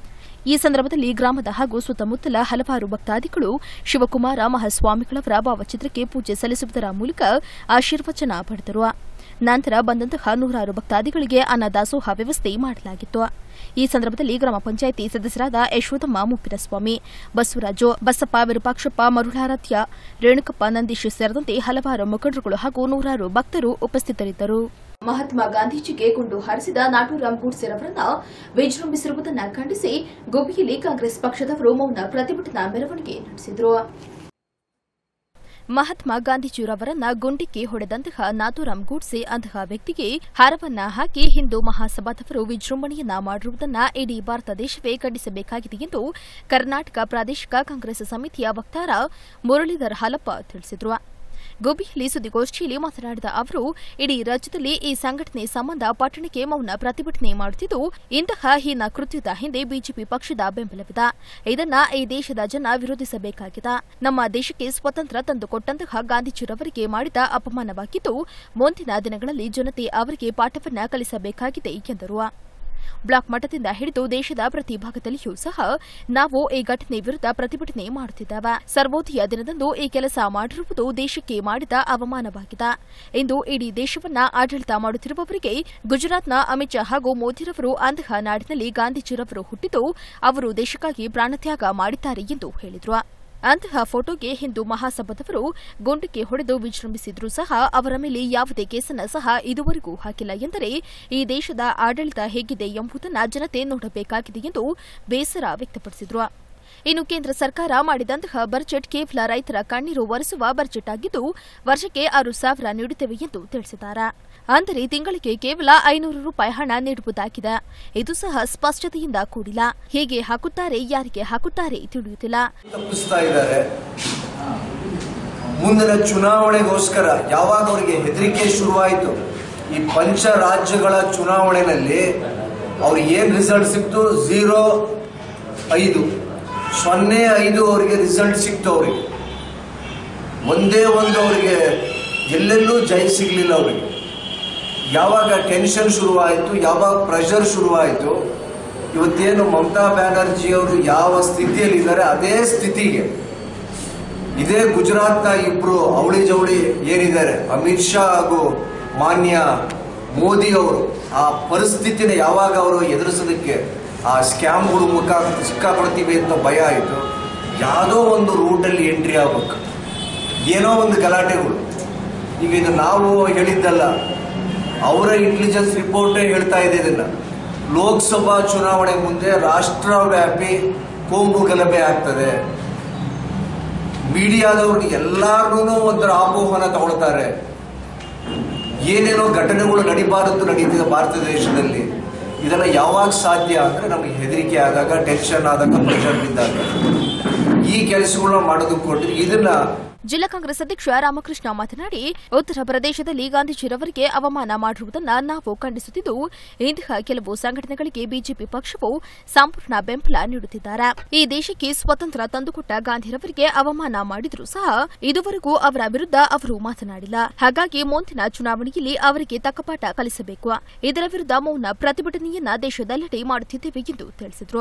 ಈ ಸಂದರ್ಭದಲ್ಲಿ ಗ್ರಾಮದ ಹಾಗೂ ಸುತ್ತಮುತ್ತಲ ಹಲವಾರು ಭಕ್ತಾದಿಗಳು ಶಿವಕುಮಾರ ಮಹಾಸ್ವಾಮಿಗಳವರ ಭಾವಚಿತ್ರಕ್ಕೆ ಪೂಜೆ ಸಲ್ಲಿಸುವುದರ ಮೂಲಕ ಆಶೀರ್ವಚನ ಪಡೆದರು ನಂತರ ಬಂದಂತಹ ನೂರಾರು ಭಕ್ತಾದಿಗಳಿಗೆ ಅನ್ನದಾಸೋಹ ವ್ಯವಸ್ಥೆ ಮಾಡಲಾಗಿತ್ತು ಈ ಸಂದರ್ಭದಲ್ಲಿ ಗ್ರಾಮ ಪಂಚಾಯಿತಿ ಸದಸ್ಯರಾದ ಯಶೋದಮ್ಮ ಮುಪ್ಪಿನಸ್ವಾಮಿ ಬಸವರಾಜು ಬಸಪ್ಪ ವಿರೂಪಾಕ್ಷಪ್ಪ ಮರುಳಾರಾಧ್ಯ ರೇಣುಕಪ್ಪ ನಂದೀಶ್ ಸೇರಿದಂತೆ ಹಲವಾರು ಮುಖಂಡರುಗಳು ಹಾಗೂ ನೂರಾರು ಭಕ್ತರು ಉಪಸ್ಥಿತರಿದ್ದರು ಮಹಾತ್ಮ ಗಾಂಧೀಜಿಗೆ ಗುಂಡು ಹಾರಿಸಿದ ನಾಟುರಾಮ್ ಗೂಡ್ಸೆರವರನ್ನ ವಿಜೃಂಭಿಸಿರುವುದನ್ನು ಖಂಡಿಸಿ ಗುಬ್ಬಿಯಲ್ಲಿ ಕಾಂಗ್ರೆಸ್ ಪಕ್ಷದವರು ಮೌನ ಪ್ರತಿಭಟನಾ ಮೆರವಣಿಗೆ ನಡೆಸಿದರು ಮಹಾತ್ಮ ಗಾಂಧೀಜಿಯವರನ್ನ ಗುಂಡಿಕ್ಕಿ ಹೊಡೆದಂತಹ ನಾಥೂರಾಮ್ ಗೂಡ್ಸೆ ಅಂತಹ ವ್ಯಕ್ತಿಗೆ ಹಾರವನ್ನ ಹಾಕಿ ಹಿಂದೂ ಮಹಾಸಭಾದವರು ವಿಜೃಂಭಣೆಯನ್ನ ಮಾಡಿರುವುದನ್ನ ಇಡೀ ಭಾರತ ದೇಶವೇ ಖಂಡಿಸಬೇಕಾಗಿದೆ ಎಂದು ಕರ್ನಾಟಕ ಪ್ರಾದೇಶಿಕ ಕಾಂಗ್ರೆಸ್ ಸಮಿತಿಯ ವಕ್ತಾರ ಮುರಳೀಧರ್ ಹಾಲಪ್ಪ ತಿಳಿಸಿದರು ಗುಬ್ಬಿಯಲ್ಲಿ ಸುದ್ದಿಗೋಷ್ಠಿಯಲ್ಲಿ ಮಾತನಾಡಿದ ಅವರು ಇಡೀ ರಾಜ್ಯದಲ್ಲಿ ಈ ಸಂಘಟನೆ ಸಂಬಂಧ ಪಟ್ಟಣಕ್ಕೆ ಮೌನ ಪ್ರತಿಭಟನೆ ಮಾಡುತ್ತಿದ್ದು ಇಂತಹ ಹೀನ ಕೃತ್ಯದ ಹಿಂದೆ ಬಿಜೆಪಿ ಪಕ್ಷದ ಬೆಂಬಲವಿದೆ ಇದನ್ನ ಈ ದೇಶದ ಜನ ವಿರೋಧಿಸಬೇಕಾಗಿದೆ ನಮ್ಮ ದೇಶಕ್ಕೆ ಸ್ವತಂತ್ರ ತಂದುಕೊಟ್ಟಂತಹ ಗಾಂಧೀಜಿರವರಿಗೆ ಮಾಡಿದ ಅಪಮಾನವಾಗಿದ್ದು ಮುಂದಿನ ದಿನಗಳಲ್ಲಿ ಜನತೆ ಅವರಿಗೆ ಪಾಠವನ್ನ ಕಲಿಸಬೇಕಾಗಿದೆ ಎಂದರು ಬ್ಲಾಕ್ ಮಟ್ಟದಿಂದ ಹಿಡಿದು ದೇಶದ ಪ್ರತಿ ಭಾಗದಲ್ಲಿಯೂ ಸಹ ನಾವು ಈ ಘಟನೆ ವಿರುದ್ಧ ಪ್ರತಿಭಟನೆ ಮಾಡುತ್ತಿದ್ದೇವೆ ಸರ್ವೋದಯ ದಿನದಂದು ಈ ಕೆಲಸ ಮಾಡಿರುವುದು ದೇಶಕ್ಕೆ ಮಾಡಿದ ಅವಮಾನವಾಗಿದೆ ಇಂದು ಇಡೀ ದೇಶವನ್ನ ಆಡಳಿತ ಮಾಡುತ್ತಿರುವವರಿಗೆ ಗುಜರಾತ್ನ ಅಮಿತ್ ಶಾ ಹಾಗೂ ಮೋದಿರವರು ಅಂತಹ ನಾಡಿನಲ್ಲಿ ಗಾಂಧೀಜಿರವರು ಹುಟ್ಟಿದ್ದು ಅವರು ದೇಶಕ್ಕಾಗಿ ಪ್ರಾಣತ್ಯಾಗ ಮಾಡಿದ್ದಾರೆ ಎಂದು ಹೇಳಿದರು ಅಂತಹ ಫೋಟೋಗೆ ಹಿಂದೂ ಮಹಾಸಭಾದವರು ಗುಂಡಿಗೆ ಹೊಡೆದು ವಿಜೃಂಭಿಸಿದ್ರೂ ಸಹ ಅವರ ಮೇಲೆ ಯಾವುದೇ ಕೇಸನ್ನ ಸಹ ಇದುವರೆಗೂ ಹಾಕಿಲ್ಲ ಎಂದರೆ ಈ ದೇಶದ ಆಡಳಿತ ಹೇಗಿದೆ ಎಂಬುದನ್ನು ಜನತೆ ನೋಡಬೇಕಾಗಿದೆ ಎಂದು ಬೇಸರ ವ್ಯಕ್ತಪಡಿಸಿದರು ಇನ್ನು ಕೇಂದ್ರ ಸರ್ಕಾರ ಮಾಡಿದಂತಹ ಬಜೆಟ್ ಕೇವಲ ರೈತರ ಕಣ್ಣೀರು ಒರೆಸುವ ಬಜೆಟ್ ಆಗಿದ್ದು ವರ್ಷಕ್ಕೆ ಆರು ಸಾವಿರ ನೀಡುತ್ತೇವೆ ಎಂದು ತಿಳಿಸಿದ್ದಾರೆ ಅಂದರೆ ತಿಂಗಳಿಗೆ ಕೇವಲ ಐನೂರು ರೂಪಾಯಿ ಹಣ ನೀಡುವುದಾಗಿದೆ ಇದು ಸಹ ಸ್ಪಷ್ಟತೆಯಿಂದ ಕೂಡಿಲ್ಲ ಹೇಗೆ ಹಾಕುತ್ತಾರೆ ಯಾರಿಗೆ ಹಾಕುತ್ತಾರೆ ತಿಳಿಯುತ್ತಿಲ್ಲ ತಪ್ಪಿಸ್ತಾ ಇದ್ದಾರೆ ಮುಂದಿನ ಚುನಾವಣೆಗೋಸ್ಕರ ಯಾವಾಗ ಅವರಿಗೆ ಹೆದರಿಕೆ ಶುರುವಾಯಿತು ಈ ಪಂಚ ರಾಜ್ಯಗಳ ಚುನಾವಣೆಯಲ್ಲಿ ಅವ್ರಿಗೆ ಏನ್ ರಿಸಲ್ಟ್ ಸಿಕ್ತು ಝೀರೋ ಐದು ಸೊನ್ನೆ ಐದು ಅವರಿಗೆ ರಿಸಲ್ಟ್ ಸಿಕ್ತು ಅವರಿಗೆ ಒಂದೇ ಒಂದು ಅವರಿಗೆ ಎಲ್ಲೆಲ್ಲೂ ಜಯ ಸಿಗಲಿಲ್ಲ ಅವರಿಗೆ ಯಾವಾಗ ಟೆನ್ಷನ್ ಶುರುವಾಯಿತು ಯಾವಾಗ ಪ್ರೆಷರ್ ಶುರುವಾಯಿತು ಇವತ್ತೇನು ಮಮತಾ ಬ್ಯಾನರ್ಜಿ ಅವರು ಯಾವ ಸ್ಥಿತಿಯಲ್ಲಿ ಇದ್ದಾರೆ ಅದೇ ಸ್ಥಿತಿಗೆ ಇದೇ ಗುಜರಾತ್ನ ಇಬ್ರು ಅವಳಿ ಜವಳಿ ಏನಿದ್ದಾರೆ ಅಮಿತ್ ಶಾ ಹಾಗೂ ಮಾನ್ಯ ಮೋದಿ ಅವರು ಆ ಪರಿಸ್ಥಿತಿನ ಯಾವಾಗ ಅವರು ಎದುರಿಸೋದಕ್ಕೆ ಆ ಸ್ಕ್ಯಾಮ್ಗಳು ಮುಖ ಸಿಕ್ಕಾಪಡ್ತೀವಿ ಅಂತ ಭಯ ಆಯಿತು ಯಾವುದೋ ಒಂದು ರೂಟಲ್ಲಿ ಎಂಟ್ರಿ ಆಗ್ಬೇಕು ಏನೋ ಒಂದು ಗಲಾಟೆಗಳು ಈಗ ಇದು ನಾವು ಹೇಳಿದ್ದಲ್ಲ ಅವರ ಇಂಟೆಲಿಜೆನ್ಸ್ ರಿಪೋರ್ಟೇ ಹೇಳ್ತಾ ಇದೆ ಇದನ್ನ ಲೋಕಸಭಾ ಚುನಾವಣೆ ಮುಂದೆ ರಾಷ್ಟ್ರವ್ಯಾಪಿ ಕೋಮು ಗಲಭೆ ಆಗ್ತದೆ ಮೀಡಿಯಾದವ್ರಿಗೆ ಎಲ್ಲಾರ್ನೂ ಒಂಥರ ಆಹ್ವಾನ ತಗೊಳ್ತಾರೆ ಏನೇನೋ ಘಟನೆಗಳು ನಡಿಬಾರದು ನಡೀತಿದೆ ಭಾರತ ದೇಶದಲ್ಲಿ ಇದೆಲ್ಲ ಯಾವಾಗ ಸಾಧ್ಯ ಅಂದ್ರೆ ನಮಗೆ ಹೆದರಿಕೆ ಆದಾಗ ಟೆನ್ಷನ್ ಆದಾಗ ಪ್ರೆಷರ್ ಬಿದ್ದಾಗ ಈ ಕೆಲಸಗಳನ್ನ ಮಾಡೋದಕ್ಕೆ ಕೊಟ್ಟಿದ್ರೆ ಇದನ್ನ ಜಿಲ್ಲಾ ಕಾಂಗ್ರೆಸ್ ಅಧ್ಯಕ್ಷ ರಾಮಕೃಷ್ಣ ಮಾತನಾಡಿ ಉತ್ತರ ಪ್ರದೇಶದಲ್ಲಿ ಗಾಂಧೀಜಿರವರಿಗೆ ಅವಮಾನ ಮಾಡಿರುವುದನ್ನ ನಾವು ಖಂಡಿಸುತ್ತಿದ್ದು ಇಂತಹ ಕೆಲವು ಸಂಘಟನೆಗಳಿಗೆ ಬಿಜೆಪಿ ಪಕ್ಷವು ಸಂಪೂರ್ಣ ಬೆಂಬಲ ನೀಡುತ್ತಿದ್ದಾರೆ ಈ ದೇಶಕ್ಕೆ ಸ್ವತಂತ್ರ ತಂದುಕೊಟ್ಟ ಗಾಂಧಿರವರಿಗೆ ಅವಮಾನ ಮಾಡಿದರೂ ಸಹ ಇದುವರೆಗೂ ಅವರ ವಿರುದ್ಧ ಅವರು ಮಾತನಾಡಿಲ್ಲ ಹಾಗಾಗಿ ಮುಂದಿನ ಚುನಾವಣೆಯಲ್ಲಿ ಅವರಿಗೆ ತಕ್ಕಪಾಠ ಕಲಿಸಬೇಕು ಇದರ ವಿರುದ್ಧ ಮೌನ ಪ್ರತಿಭಟನೆಯನ್ನ ದೇಶದೆಲ್ಲೆಡೆ ಮಾಡುತ್ತಿದ್ದೇವೆ ಎಂದು ತಿಳಿಸಿದರು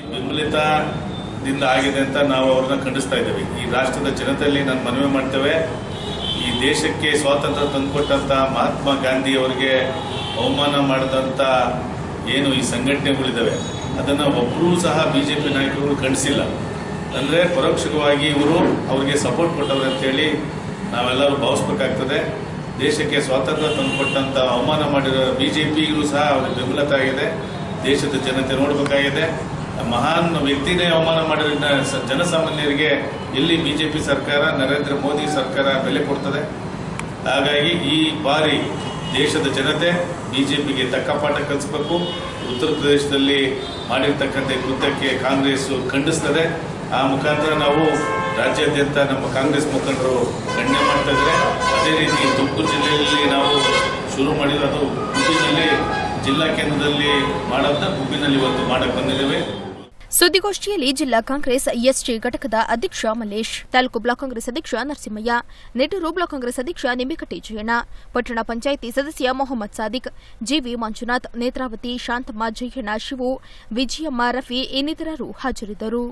ಬೆಂಬಲಿತದಿಂದ ಆಗಿದೆ ಅಂತ ನಾವು ಅವ್ರನ್ನ ಖಂಡಿಸ್ತಾ ಇದ್ದೇವೆ ಈ ರಾಷ್ಟ್ರದ ಜನತೆಯಲ್ಲಿ ನಾನು ಮನವಿ ಮಾಡ್ತೇವೆ ಈ ದೇಶಕ್ಕೆ ಸ್ವಾತಂತ್ರ್ಯ ತಂದುಕೊಟ್ಟಂತ ಮಹಾತ್ಮ ಗಾಂಧಿ ಅವರಿಗೆ ಅವಮಾನ ಮಾಡಿದಂಥ ಏನು ಈ ಸಂಘಟನೆಗಳಿದ್ದಾವೆ ಅದನ್ನು ಒಬ್ಬರೂ ಸಹ ಬಿಜೆಪಿ ನಾಯಕರು ಖಂಡಿಸಿಲ್ಲ ಅಂದರೆ ಪರೋಕ್ಷವಾಗಿ ಇವರು ಅವರಿಗೆ ಸಪೋರ್ಟ್ ಕೊಟ್ಟವ್ರೆ ಅಂತೇಳಿ ನಾವೆಲ್ಲರೂ ಭಾವಿಸ್ಬೇಕಾಗ್ತದೆ ದೇಶಕ್ಕೆ ಸ್ವಾತಂತ್ರ್ಯ ತಂದುಕೊಟ್ಟಂತ ಅವಮಾನ ಮಾಡಿರೋ ಬಿಜೆಪಿಗೂ ಸಹ ಅವ್ರಿಗೆ ಬೆಂಬಲತೆ ಆಗಿದೆ ದೇಶದ ಜನತೆ ನೋಡಬೇಕಾಗಿದೆ ಮಹಾನ್ ವ್ಯಕ್ತಿನೇ ಅವಮಾನ ಮಾಡಿರೋ ನ- ಸ- ಜನಸಾಮಾನ್ಯರಿಗೆ ಎಲ್ಲಿ ಬಿಜೆಪಿ ಸರ್ಕಾರ ನರೇಂದ್ರ ಮೋದಿ ಸರ್ಕಾರ ಬೆಲೆ ಕೊಡ್ತದೆ ಹಾಗಾಗಿ ಈ ಬಾರಿ ದೇಶದ ಜನತೆ ಬಿಜೆಪಿಗೆ ತಕ್ಕ ಪಾಠ ಕಲಿಸಬೇಕು ಉತ್ತರ ಪ್ರದೇಶದಲ್ಲಿ ಮಾಡಿರ್ತಕ್ಕಂಥ ಈ ಕೃತ್ಯಕ್ಕೆ ಕಾಂಗ್ರೆಸ್ ಖಂಡಿಸ್ತದೆ ಆ ಮುಖಾಂತರ ನಾವು ರಾಜ್ಯಾದ್ಯಂತ ನಮ್ಮ ಕಾಂಗ್ರೆಸ್ ಮುಖಂಡರು ಖಂಡನೆ ಮಾಡ್ತಾ ಇದ್ದಾರೆ ಅದೇ ರೀತಿ ತುಮಕೂರು ಜಿಲ್ಲೆಯಲ್ಲಿ ನಾವು ಶುರು ಮಾಡಿದ್ದು ಅದು ಗುಬ್ಬಿನಲ್ಲಿ ಜಿಲ್ಲಾ ಕೇಂದ್ರದಲ್ಲಿ ಮಾಡೋದನ್ನ ಗುಬ್ಬಿನಲ್ಲಿ ಇವತ್ತು ಮಾಡಕ್ಕೆ ಬಂದಿದ್ದೇವೆ ಸುದ್ದಿಗೋಷ್ಠಿಯಲ್ಲಿ ಜಿಲ್ಲಾ ಕಾಂಗ್ರೆಸ್ ಎಸ್ಟಿ ಘಟಕದ ಅಧ್ಯಕ್ಷ ಮಲ್ಲೇಶ್ ತಾಲೂಕು ಬ್ಲಾಕ್ ಕಾಂಗ್ರೆಸ್ ಅಧ್ಯಕ್ಷ ನರಸಿಂಹಯ್ಯ ನೆಟೂರು ಬ್ಲಾಕ್ ಕಾಂಗ್ರೆಸ್ ಅಧ್ಯಕ್ಷ ನಿಂಬಿಕಟ್ಟಿ ಜಯಣ್ಣ ಪಟ್ಟಣ ಪಂಚಾಯಿತಿ ಸದಸ್ಯ ಮೊಹಮ್ಮದ್ ಸಾದಿಕ್ ಜಿವಿ ಮಂಜುನಾಥ್ ನೇತ್ರಾವತಿ ಶಾಂತಮ್ಮ ಜಯಣ್ಣ ಶಿವು ವಿಜಯಮ್ಮ ರಫಿ ಇನ್ನಿತರರು ಹಾಜರಿದ್ದರು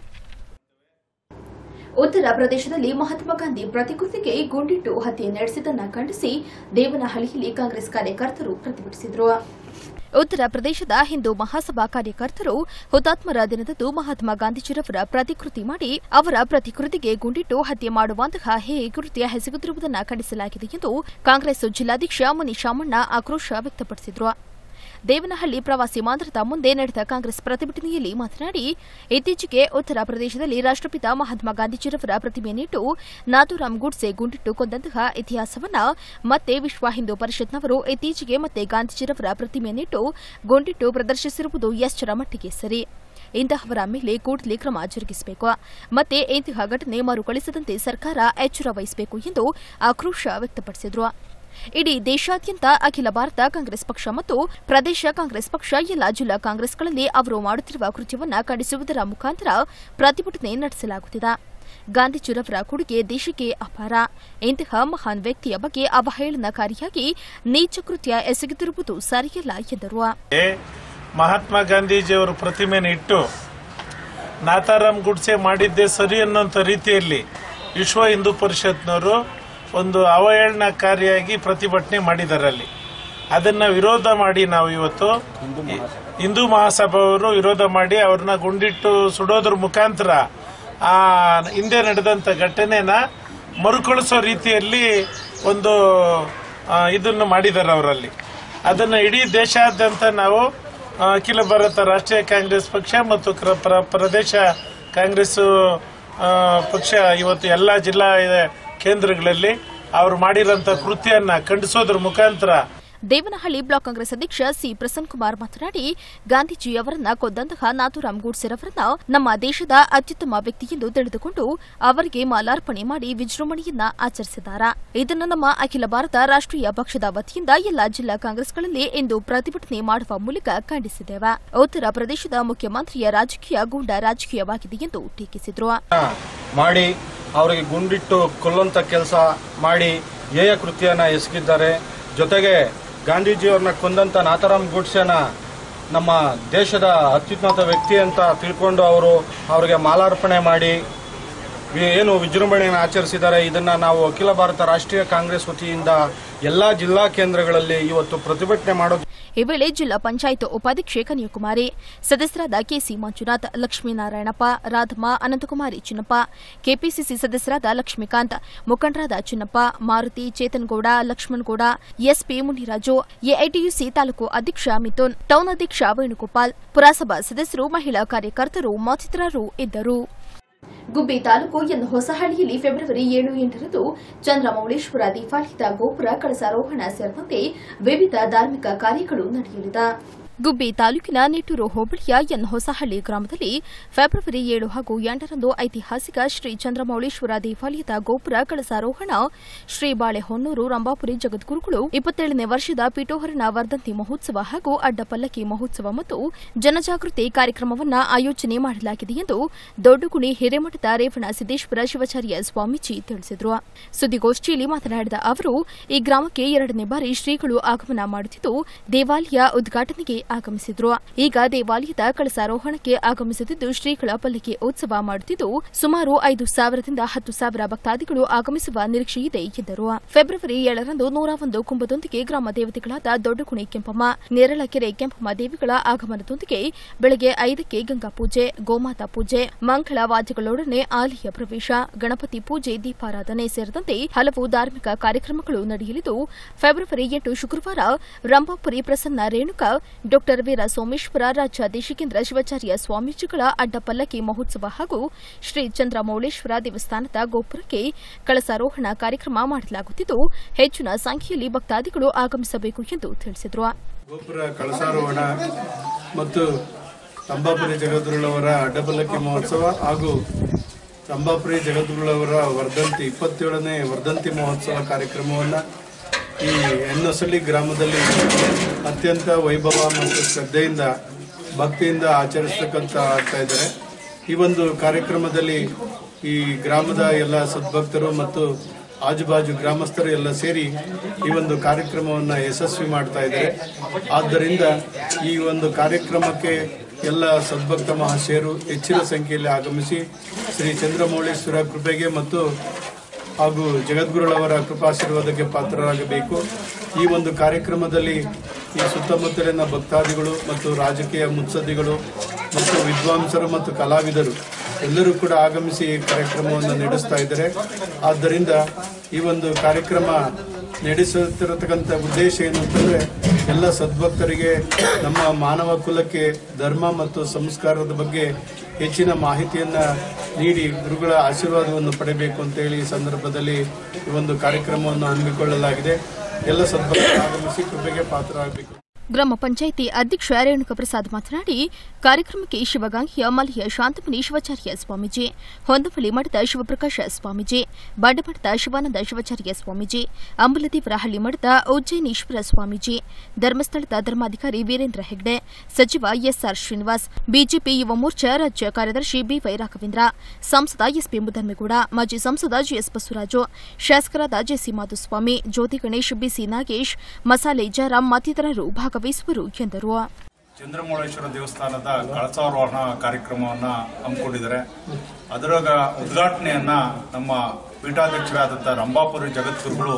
ಉತ್ತರ ಪ್ರದೇಶದಲ್ಲಿ ಮಹಾತ್ಮ ಗಾಂಧಿ ಪ್ರತಿಕೃತಿಗೆ ಗುಂಡಿಟ್ಟು ಹತ್ಯೆ ನಡೆಸಿದ್ದನ್ನು ಖಂಡಿಸಿ ದೇವನಹಳ್ಳಿಯಲ್ಲಿ ಕಾಂಗ್ರೆಸ್ ಕಾರ್ಯಕರ್ತರು ಪ್ರತಿಭಟಿಸಿದರು ಉತ್ತರ ಪ್ರದೇಶದ ಹಿಂದೂ ಮಹಾಸಭಾ ಕಾರ್ಯಕರ್ತರು ಹುತಾತ್ಮರ ದಿನದಂದು ಮಹಾತ್ಮ ಗಾಂಧೀಜಿರವರ ಪ್ರತಿಕೃತಿ ಮಾಡಿ ಅವರ ಪ್ರತಿಕೃತಿಗೆ ಗುಂಡಿಟ್ಟು ಹತ್ಯೆ ಮಾಡುವಂತಹ ಹೇಯ ಕೃತ್ಯ ಎಸಗುತ್ತಿರುವುದನ್ನು ಖಂಡಿಸಲಾಗಿದೆ ಎಂದು ಕಾಂಗ್ರೆಸ್ ಜಿಲ್ಲಾಧ್ಯಕ್ಷ ಮುನಿಶಾಮಣ್ಣ ಆಕ್ರೋಶ ವ್ಯಕ್ತಪಡಿಸಿದರು ದೇವನಹಳ್ಳಿ ಪ್ರವಾಸಿ ಮಾಂದ್ರದ ಮುಂದೆ ನಡೆದ ಕಾಂಗ್ರೆಸ್ ಪ್ರತಿಭಟನೆಯಲ್ಲಿ ಮಾತನಾಡಿ ಇತ್ತೀಚೆಗೆ ಉತ್ತರ ಪ್ರದೇಶದಲ್ಲಿ ರಾಷ್ಟಪಿತ ಮಹಾತ್ಮ ಗಾಂಧೀಜಿರವರ ಪ್ರತಿಮೆಯನ್ನಿಟ್ಟು ನಾಥೂರಾಮ್ ಗುಡ್ಸೆ ಗುಂಡಿಟ್ಟು ಕೊಂದಂತಹ ಇತಿಹಾಸವನ್ನ ಮತ್ತೆ ವಿಶ್ವ ಹಿಂದೂ ಪರಿಷತ್ನವರು ಇತ್ತೀಚೆಗೆ ಮತ್ತೆ ಗಾಂಧೀಜಿರವರ ಪ್ರತಿಮೆಯನ್ನಿಟ್ಟು ಗುಂಡಿಟ್ಟು ಪ್ರದರ್ಶಿಸಿರುವುದು ಎಷ್ಟರ ಮಟ್ಟಿಗೆ ಸರಿ ಇಂತಹವರ ಮೇಲೆ ಕೂಡಲೇ ಕ್ರಮ ಜರುಗಿಸಬೇಕು ಮತ್ತೆ ಇಂತಹ ಘಟನೆ ಮರುಕಳಿಸದಂತೆ ಸರ್ಕಾರ ಎಚ್ಚರ ವಹಿಸಬೇಕು ಎಂದು ಆಕ್ರೋಶ ವ್ಯಕ್ತಪಡಿಸಿದರು ಇಡೀ ದೇಶಾದ್ಯಂತ ಅಖಿಲ ಭಾರತ ಕಾಂಗ್ರೆಸ್ ಪಕ್ಷ ಮತ್ತು ಪ್ರದೇಶ ಕಾಂಗ್ರೆಸ್ ಪಕ್ಷ ಎಲ್ಲ ಜಿಲ್ಲಾ ಕಾಂಗ್ರೆಸ್ಗಳಲ್ಲಿ ಅವರು ಮಾಡುತ್ತಿರುವ ಕೃತ್ಯವನ್ನು ಖಂಡಿಸುವುದರ ಮುಖಾಂತರ ಪ್ರತಿಭಟನೆ ನಡೆಸಲಾಗುತ್ತಿದೆ ಗಾಂಧೀಜಿರವರ ಕೊಡುಗೆ ದೇಶಕ್ಕೆ ಅಪಾರ ಇಂತಹ ಮಹಾನ್ ವ್ಯಕ್ತಿಯ ಬಗ್ಗೆ ಅವಹೇಳನಕಾರಿಯಾಗಿ ನೀಚ ಕೃತ್ಯ ಎಸಗುತ್ತಿರುವುದು ಸರಿಯಲ್ಲ ಎಂದರು ಮಹಾತ್ಮ ಗಾಂಧೀಜಿಯವರ ಪ್ರತಿಮೆನ ಇಟ್ಟು ನಾಥಾರಾಮ್ ಗುಡ್ಸೆ ಮಾಡಿದ್ದೇ ಸರಿ ಅನ್ನೋಂಥ ರೀತಿಯಲ್ಲಿ ವಿಶ್ವ ಹಿಂದೂ ಪರಿಷತ್ನವರು ಒಂದು ಅವಹೇಳನಕಾರಿಯಾಗಿ ಪ್ರತಿಭಟನೆ ಮಾಡಿದ್ದಾರೆ ಅಲ್ಲಿ ಅದನ್ನ ವಿರೋಧ ಮಾಡಿ ನಾವು ಇವತ್ತು ಹಿಂದೂ ಮಹಾಸಭಾವರು ವಿರೋಧ ಮಾಡಿ ಅವ್ರನ್ನ ಗುಂಡಿಟ್ಟು ಸುಡೋದ್ರ ಮುಖಾಂತರ ಆ ಹಿಂದೆ ನಡೆದಂತ ಘಟನೆನ ಮರುಕಳಿಸೋ ರೀತಿಯಲ್ಲಿ ಒಂದು ಆ, ಇದನ್ನು ಮಾಡಿದ್ದಾರೆ ಅವರಲ್ಲಿ ಅದನ್ನ ಇಡೀ ದೇಶಾದ್ಯಂತ ನಾವು ಆ, ಅಖಿಲ ಭಾರತ ರಾಷ್ಟ್ರೀಯ ಕಾಂಗ್ರೆಸ್ ಪಕ್ಷ ಮತ್ತು ಕ್ರ- ಪ್ರ- ಪ್ರದೇಶ ಕಾಂಗ್ರೆಸ್ ಆ, ಪಕ್ಷ ಇವತ್ತು ಎಲ್ಲ ಜಿಲ್ಲಾ ಕೇಂದ್ರಗಳಲ್ಲಿ ಅವರು ಮಾಡಿರೋಂಥ ಕೃತ್ಯನ್ನ ಖಂಡಿಸೋದ್ರ ಮುಖಾಂತರ ದೇವನಹಳ್ಳಿ ಬ್ಲಾಕ್ ಕಾಂಗ್ರೆಸ್ ಅಧ್ಯಕ್ಷ ಸಿ ಪ್ರಸನ್ನ ಕುಮಾರ್ ಮಾತನಾಡಿ ಗಾಂಧೀಜಿ ಅವರನ್ನ ಕೊಂದಂತಹ ನಾಥೂರಾಮ್ ಗೂಡ್ಸೆರವರನ್ನ ನಮ್ಮ ದೇಶದ ಅತ್ಯುತ್ತಮ ವ್ಯಕ್ತಿ ಎಂದು ತಿಳಿದುಕೊಂಡು ಅವರಿಗೆ ಮಾಲಾರ್ಪಣೆ ಮಾಡಿ ವಿಜೃಂಭಣೆಯನ್ನ ಆಚರಿಸಿದ್ದಾರೆ ಇದನ್ನು ನಮ್ಮ ಅಖಿಲ ಭಾರತ ರಾಷ್ಟ್ರೀಯ ಪಕ್ಷದ ವತಿಯಿಂದ ಎಲ್ಲಾ ಜಿಲ್ಲಾ ಕಾಂಗ್ರೆಸ್ಗಳಲ್ಲಿ ಇಂದು ಪ್ರತಿಭಟನೆ ಮಾಡುವ ಮೂಲಕ ಖಂಡಿಸಿದ್ದೇವೆ ಉತ್ತರ ಪ್ರದೇಶದ ಮುಖ್ಯಮಂತ್ರಿಯ ರಾಜಕೀಯ ಗೂಂಡ ರಾಜಕೀಯವಾಗಿದೆ ಎಂದು ಟೀಕಿಸಿದರು ಮಾಡಿ ಅವರಿಗೆ ಗುಂಡಿಟ್ಟು ಕೊಲ್ಲುವಂತ ಕೆಲಸ ಮಾಡಿ ಹೇಯ ಕೃತ್ಯನ ಎಸಗಿದ್ದಾರೆ ಜೊತೆಗೆ ಗಾಂಧೀಜಿಯವ್ರನ್ನ ಕೊಂದಂತ ನಾಥರಾಮ್ ಗುಡ್ಸೆನ ನಮ್ಮ ದೇಶದ ಅತ್ಯುನ್ನತ ವ್ಯಕ್ತಿ ಅಂತ ತಿಳ್ಕೊಂಡು ಅವರು ಅವರಿಗೆ ಮಾಲಾರ್ಪಣೆ ಮಾಡಿ ವಿ- ಏನು ವಿಜೃಂಭಣೆಯನ್ನು ಆಚರಿಸಿದ್ದಾರೆ ಇದನ್ನ ನಾವು ಅಖಿಲ ಭಾರತ ರಾಷ್ಟ್ರೀಯ ಕಾಂಗ್ರೆಸ್ ವತಿಯಿಂದ ಎಲ್ಲಾ ಜಿಲ್ಲಾ ಕೇಂದ್ರಗಳಲ್ಲಿ ಇವತ್ತು ಪ್ರತಿಭಟನೆ ಮಾಡೋದು ಈ ವೇಳೆ ಜಿಲ್ಲಾ ಪಂಚಾಯತ್ ಉಪಾಧ್ಯಕ್ಷೆ ಕನ್ಯಾಕುಮಾರಿ ಸದಸ್ಯರಾದ ಕೆಸಿ ಮಂಜುನಾಥ್ ಲಕ್ಷ್ಮೀನಾರಾಯಣಪ್ಪ ರಾಧಮ್ಮ ಅನಂತಕುಮಾರಿ ಚಿನ್ನಪ್ಪ ಕೆಪಿಸಿಸಿ ಸದಸ್ಯರಾದ ಲಕ್ಷ್ಮೀಕಾಂತ್ ಮುಖಂಡರಾದ ಚಿನ್ನಪ್ಪ ಮಾರುತಿ ಚೇತನ್ಗೌಡ ಲಕ್ಷ್ಮಣಗೌಡ ಎಸ್ಪಿ ಮುನಿರಾಜು ಎಐಟಿಯುಸಿ ತಾಲೂಕು ಅಧ್ಯಕ್ಷ ಮಿಥುನ್ ಟೌನ್ ಅಧ್ಯಕ್ಷ ವೇಣುಗೋಪಾಲ್ ಪುರಸಭಾ ಸದಸ್ಯರು ಮಹಿಳಾ ಕಾರ್ಯಕರ್ತರು ಮತ್ತಿತರರು ಇದ್ದರು ಗುಬ್ಬಿ ತಾಲೂಕು ಎನ್ ಹೊಸಹಳ್ಳಿಯಲ್ಲಿ ಫೆಬ್ರವರಿ ಏಳು ಎಂಟರಂದು ಚಂದ್ರಮೌಳೇಶ್ವರ ದೇವಾಲಯದ ಗೋಪುರ ಕಳಸಾರೋಹಣ ಸೇರಿದಂತೆ ವಿವಿಧ ಧಾರ್ಮಿಕ ಕಾರ್ಯಗಳು ನಡೆಯಲಿದೆ ಗುಬ್ಬಿ ತಾಲೂಕಿನ ನಿಟ್ಟೂರು ಹೋಬಳಿಯ ಎನ್ ಹೊಸಹಳ್ಳಿ ಗ್ರಾಮದಲ್ಲಿ ಫೆಬ್ರವರಿ ಏಳು ಹಾಗೂ ಎಂಟರಂದು ಐತಿಹಾಸಿಕ ಶ್ರೀ ಚಂದ್ರಮೌಳೇಶ್ವರ ದೇವಾಲಯದ ಗೋಪುರ ಕಳಸಾರೋಹಣ ಶ್ರೀ ಬಾಳೆಹೊನ್ನೂರು ರಂಭಾಪುರಿ ಜಗದ್ಗುರುಗಳು ಇಪ್ಪತ್ತೇಳನೇ ವರ್ಷದ ಪೀಠೋಹರಣ ವರ್ಧಂತಿ ಮಹೋತ್ಸವ ಹಾಗೂ ಅಡ್ಡ ಪಲ್ಲಕ್ಕಿ ಮಹೋತ್ಸವ ಮತ್ತು ಜನಜಾಗೃತಿ ಕಾರ್ಯಕ್ರಮವನ್ನು ಆಯೋಜನೆ ಮಾಡಲಾಗಿದೆ ಎಂದು ದೊಡ್ಡಗುಣಿ ಹಿರೇಮಠದ ರೇವಣ ಸಿದ್ದೇಶ್ವರ ಶಿವಾಚಾರ್ಯ ಸ್ವಾಮೀಜಿ ತಿಳಿಸಿದರು ಸುದ್ದಿಗೋಷ್ಠಿಯಲ್ಲಿ ಮಾತನಾಡಿದ ಅವರು ಈ ಗ್ರಾಮಕ್ಕೆ ಎರಡನೇ ಬಾರಿ ಶ್ರೀಗಳು ಆಗಮನ ಮಾಡುತ್ತಿದ್ದು ದೇವಾಲಯ ಉದ್ಘಾಟನೆಗೆ ಆಗಮಿಸಿದ್ರು ಈಗ ದೇವಾಲಯದ ಕಳಸಾರೋಹಣಕ್ಕೆ ಆಗಮಿಸುತ್ತಿದ್ದು ಶ್ರೀಗಳ ಪಲ್ಲಕ್ಕಿ ಉತ್ಸವ ಮಾಡುತ್ತಿದ್ದು ಸುಮಾರು ಐದು ಸಾವಿರದಿಂದ ಹತ್ತು ಸಾವಿರ ಭಕ್ತಾದಿಗಳು ಆಗಮಿಸುವ ನಿರೀಕ್ಷೆ ಇದೆ ಎಂದರು ಫೆಬ್ರವರಿ ಏಳರಂದು ನೂರ ಒಂದು ಕುಂಭದೊಂದಿಗೆ ಗ್ರಾಮ ದೇವತೆಗಳಾದ ದೊಡ್ಡಕುಣಿ ಕೆಂಪಮ್ಮ ನೇರಳಕೆರೆ ಕೆಂಪಮ್ಮ ದೇವಿಗಳ ಆಗಮನದೊಂದಿಗೆ ಬೆಳಗ್ಗೆ ಐದಕ್ಕೆ ಗಂಗಾ ಪೂಜೆ ಗೋಮಾತಾ ಪೂಜೆ ಮಂಗಳ ವಾದ್ಯಗಳೊಡನೆ ಆಲಯ ಪ್ರವೇಶ ಗಣಪತಿ ಪೂಜೆ ದೀಪಾರಾಧನೆ ಸೇರಿದಂತೆ ಹಲವು ಧಾರ್ಮಿಕ ಕಾರ್ಯಕ್ರಮಗಳು ನಡೆಯಲಿದ್ದು ಫೆಬ್ರವರಿ ಎಂಟು ಶುಕ್ರವಾರ ರಂಭಾಪುರಿ ಪ್ರಸನ್ನ ರೇಣುಕಾ ಡಾಕ್ಟರ್ ವೀರ ಸೋಮೇಶ್ವರ ರಾಜ್ಯಾಧೀಶಕೇಂದ್ರ ಶಿವಾಚಾರ್ಯ ಸ್ವಾಮೀಜಿಗಳ ಅಡ್ಡ ಪಲ್ಲಕ್ಕಿ ಮಹೋತ್ಸವ ಹಾಗೂ ಶ್ರೀ ಚಂದ್ರಮೌಳೇಶ್ವರ ದೇವಸ್ಥಾನದ ಗೋಪುರಕ್ಕೆ ಕಳಸಾರೋಹಣ ಕಾರ್ಯಕ್ರಮ ಮಾಡಲಾಗುತ್ತಿದ್ದು ಹೆಚ್ಚಿನ ಸಂಖ್ಯೆಯಲ್ಲಿ ಭಕ್ತಾದಿಗಳು ಆಗಮಿಸಬೇಕು ಎಂದು ತಿಳಿಸಿದರು ಗೋಪುರ ಕಳಸಾರೋಹಣ ಮತ್ತು ರಂಭಾಪುರಿ ಜಗದ್ಗುರುಳವರ ಅಡ್ಡಪಲ್ಲಕ್ಕಿ ಮಹೋತ್ಸವ ಹಾಗೂ ರಂಭಾಪುರಿ ಜಗದ್ಗುರುಳವರ ವರ್ಧಂತಿ ಇಪ್ಪತ್ತೇಳನೇ ವರ್ಧಂತಿ ಮಹೋತ್ಸವ ಕಾರ್ಯಕ್ರಮವನ್ನು ಈ ಹೆಣ್ಣೊಸಳ್ಳಿ ಗ್ರಾಮದಲ್ಲಿ ಅತ್ಯಂತ ವೈಭವ ಮತ್ತು ಶ್ರದ್ಧೆಯಿಂದ ಭಕ್ತಿಯಿಂದ ಆಚರಿಸ್ತಕ್ಕಂಥ ಆಗ್ತಾ ಇದ್ದಾರೆ ಈ ಒಂದು ಕಾರ್ಯಕ್ರಮದಲ್ಲಿ ಈ ಗ್ರಾಮದ ಎಲ್ಲ ಸದ್ಭಕ್ತರು ಮತ್ತು ಆಜುಬಾಜು ಗ್ರಾಮಸ್ಥರು ಎಲ್ಲ ಸೇರಿ ಈ ಒಂದು ಕಾರ್ಯಕ್ರಮವನ್ನು ಯಶಸ್ವಿ ಮಾಡ್ತಾ ಇದ್ದಾರೆ ಆದ್ದರಿಂದ ಈ ಒಂದು ಕಾರ್ಯಕ್ರಮಕ್ಕೆ ಎಲ್ಲ ಸದ್ಭಕ್ತ ಮಹಾಶಯರು ಹೆಚ್ಚಿನ ಸಂಖ್ಯೆಯಲ್ಲಿ ಆಗಮಿಸಿ ಶ್ರೀ ಚಂದ್ರಮೌಳೇಶ್ವರ ಕೃಪೆಗೆ ಮತ್ತು ಹಾಗೂ ಜಗದ್ಗುರುಳವರ ಕೃಪಾಶೀರ್ವಾದಕ್ಕೆ ಪಾತ್ರರಾಗಬೇಕು ಈ ಒಂದು ಕಾರ್ಯಕ್ರಮದಲ್ಲಿ ಈ ಸುತ್ತಮುತ್ತಲಿನ ಭಕ್ತಾದಿಗಳು ಮತ್ತು ರಾಜಕೀಯ ಮುತ್ಸದ್ದಿಗಳು ಮತ್ತು ವಿದ್ವಾಂಸರು ಮತ್ತು ಕಲಾವಿದರು ಎಲ್ಲರೂ ಕೂಡ ಆಗಮಿಸಿ ಈ ಕಾರ್ಯಕ್ರಮವನ್ನು ನಡೆಸ್ತಾ ಇದ್ದಾರೆ ಆದ್ದರಿಂದ ಈ ಒಂದು ಕಾರ್ಯಕ್ರಮ ನಡೆಸುತ್ತಿರತಕ್ಕಂಥ ಉದ್ದೇಶ ಏನು ಅಂತಂದ್ರೆ ಎಲ್ಲ ಸದ್ಭಕ್ತರಿಗೆ ನಮ್ಮ ಮಾನವ ಕುಲಕ್ಕೆ ಧರ್ಮ ಮತ್ತು ಸಂಸ್ಕಾರದ ಬಗ್ಗೆ ಹೆಚ್ಚಿನ ಮಾಹಿತಿಯನ್ನ ನೀಡಿ ಗುರುಗಳ ಆಶೀರ್ವಾದವನ್ನು ಪಡೆಯಬೇಕು ಅಂತ ಹೇಳಿ ಈ ಸಂದರ್ಭದಲ್ಲಿ ಈ ಒಂದು ಕಾರ್ಯಕ್ರಮವನ್ನು ಹಮ್ಮಿಕೊಳ್ಳಲಾಗಿದೆ ಎಲ್ಲ ಸದ್ಭಕ್ತರು ಆಗಮಿಸಿ ಕೃಪೆಗೆ ಪಾತ್ರರಾಗಬೇಕು ಗ್ರಾಮ ಪಂಚಾಯಿತಿ ಅಧ್ಯಕ್ಷ ರೇಣುಕ ಪ್ರಸಾದ್ ಮಾತನಾಡಿ ಕಾರ್ಯಕ್ರಮಕ್ಕೆ ಶಿವಗಂಗೆಯ ಮಲೆಯ ಶಾಂತಮುನಿ ಶಿವಾಚಾರ್ಯ ಸ್ವಾಮೀಜಿ ಹೊಂದವಳ್ಳಿ ಮಠದ ಶಿವಪ್ರಕಾಶ ಸ್ವಾಮೀಜಿ ಬಂಡಮಠದ ಶಿವಾನಂದ ಶಿವಾಚಾರ್ಯ ಸ್ವಾಮೀಜಿ ಅಂಬಲದೇವರಹಳ್ಳಿ ಮಠದ ಉಜ್ಜಯಿನೀಶ್ವರ ಸ್ವಾಮೀಜಿ ಧರ್ಮಸ್ಥಳದ ಧರ್ಮಾಧಿಕಾರಿ ವೀರೇಂದ್ರ ಹೆಗ್ಡೆ ಸಚಿವ ಎಸ್ಆರ್ ಶ್ರೀನಿವಾಸ್ ಬಿಜೆಪಿ ಯುವ ಮೋರ್ಚಾ ರಾಜ್ಯ ಕಾರ್ಯದರ್ಶಿ ಬಿವೈ ರಾಘವೇಂದ್ರ ಸಂಸದ ಎಸ್ಪಿ ಮುದ್ದನ್ಮೇಗೌಡ ಮಾಜಿ ಸಂಸದ ಜಿಎಸ್ ಬಸವರಾಜು ಶಾಸಕರಾದ ಜೆಸಿ ಮಾಧುಸ್ವಾಮಿ ಜ್ಯೋತಿ ಗಣೇಶ್ ಬಿಸಿ ನಾಗೇಶ್ ಮಸಾಲೆ ಜಯರಾಂ ಮತ್ತಿತರರು ಭಾಗವಹಿಸುವರು ಎಂದರು ಚಂದ್ರಮೌಳೇಶ್ವರ ದೇವಸ್ಥಾನದ ಕಳಸಾರೋಹಣ ಕಾರ್ಯಕ್ರಮವನ್ನ ಹಮ್ಮಿಕೊಂಡಿದ್ದಾರೆ ಅದರ ಉದ್ಘಾಟನೆಯನ್ನ ನಮ್ಮ ಪೀಠಾಧ್ಯಕ್ಷರಾದಂಥ ರಂಭಾಪುರಿ ಜಗದ್ಗುರುಗಳು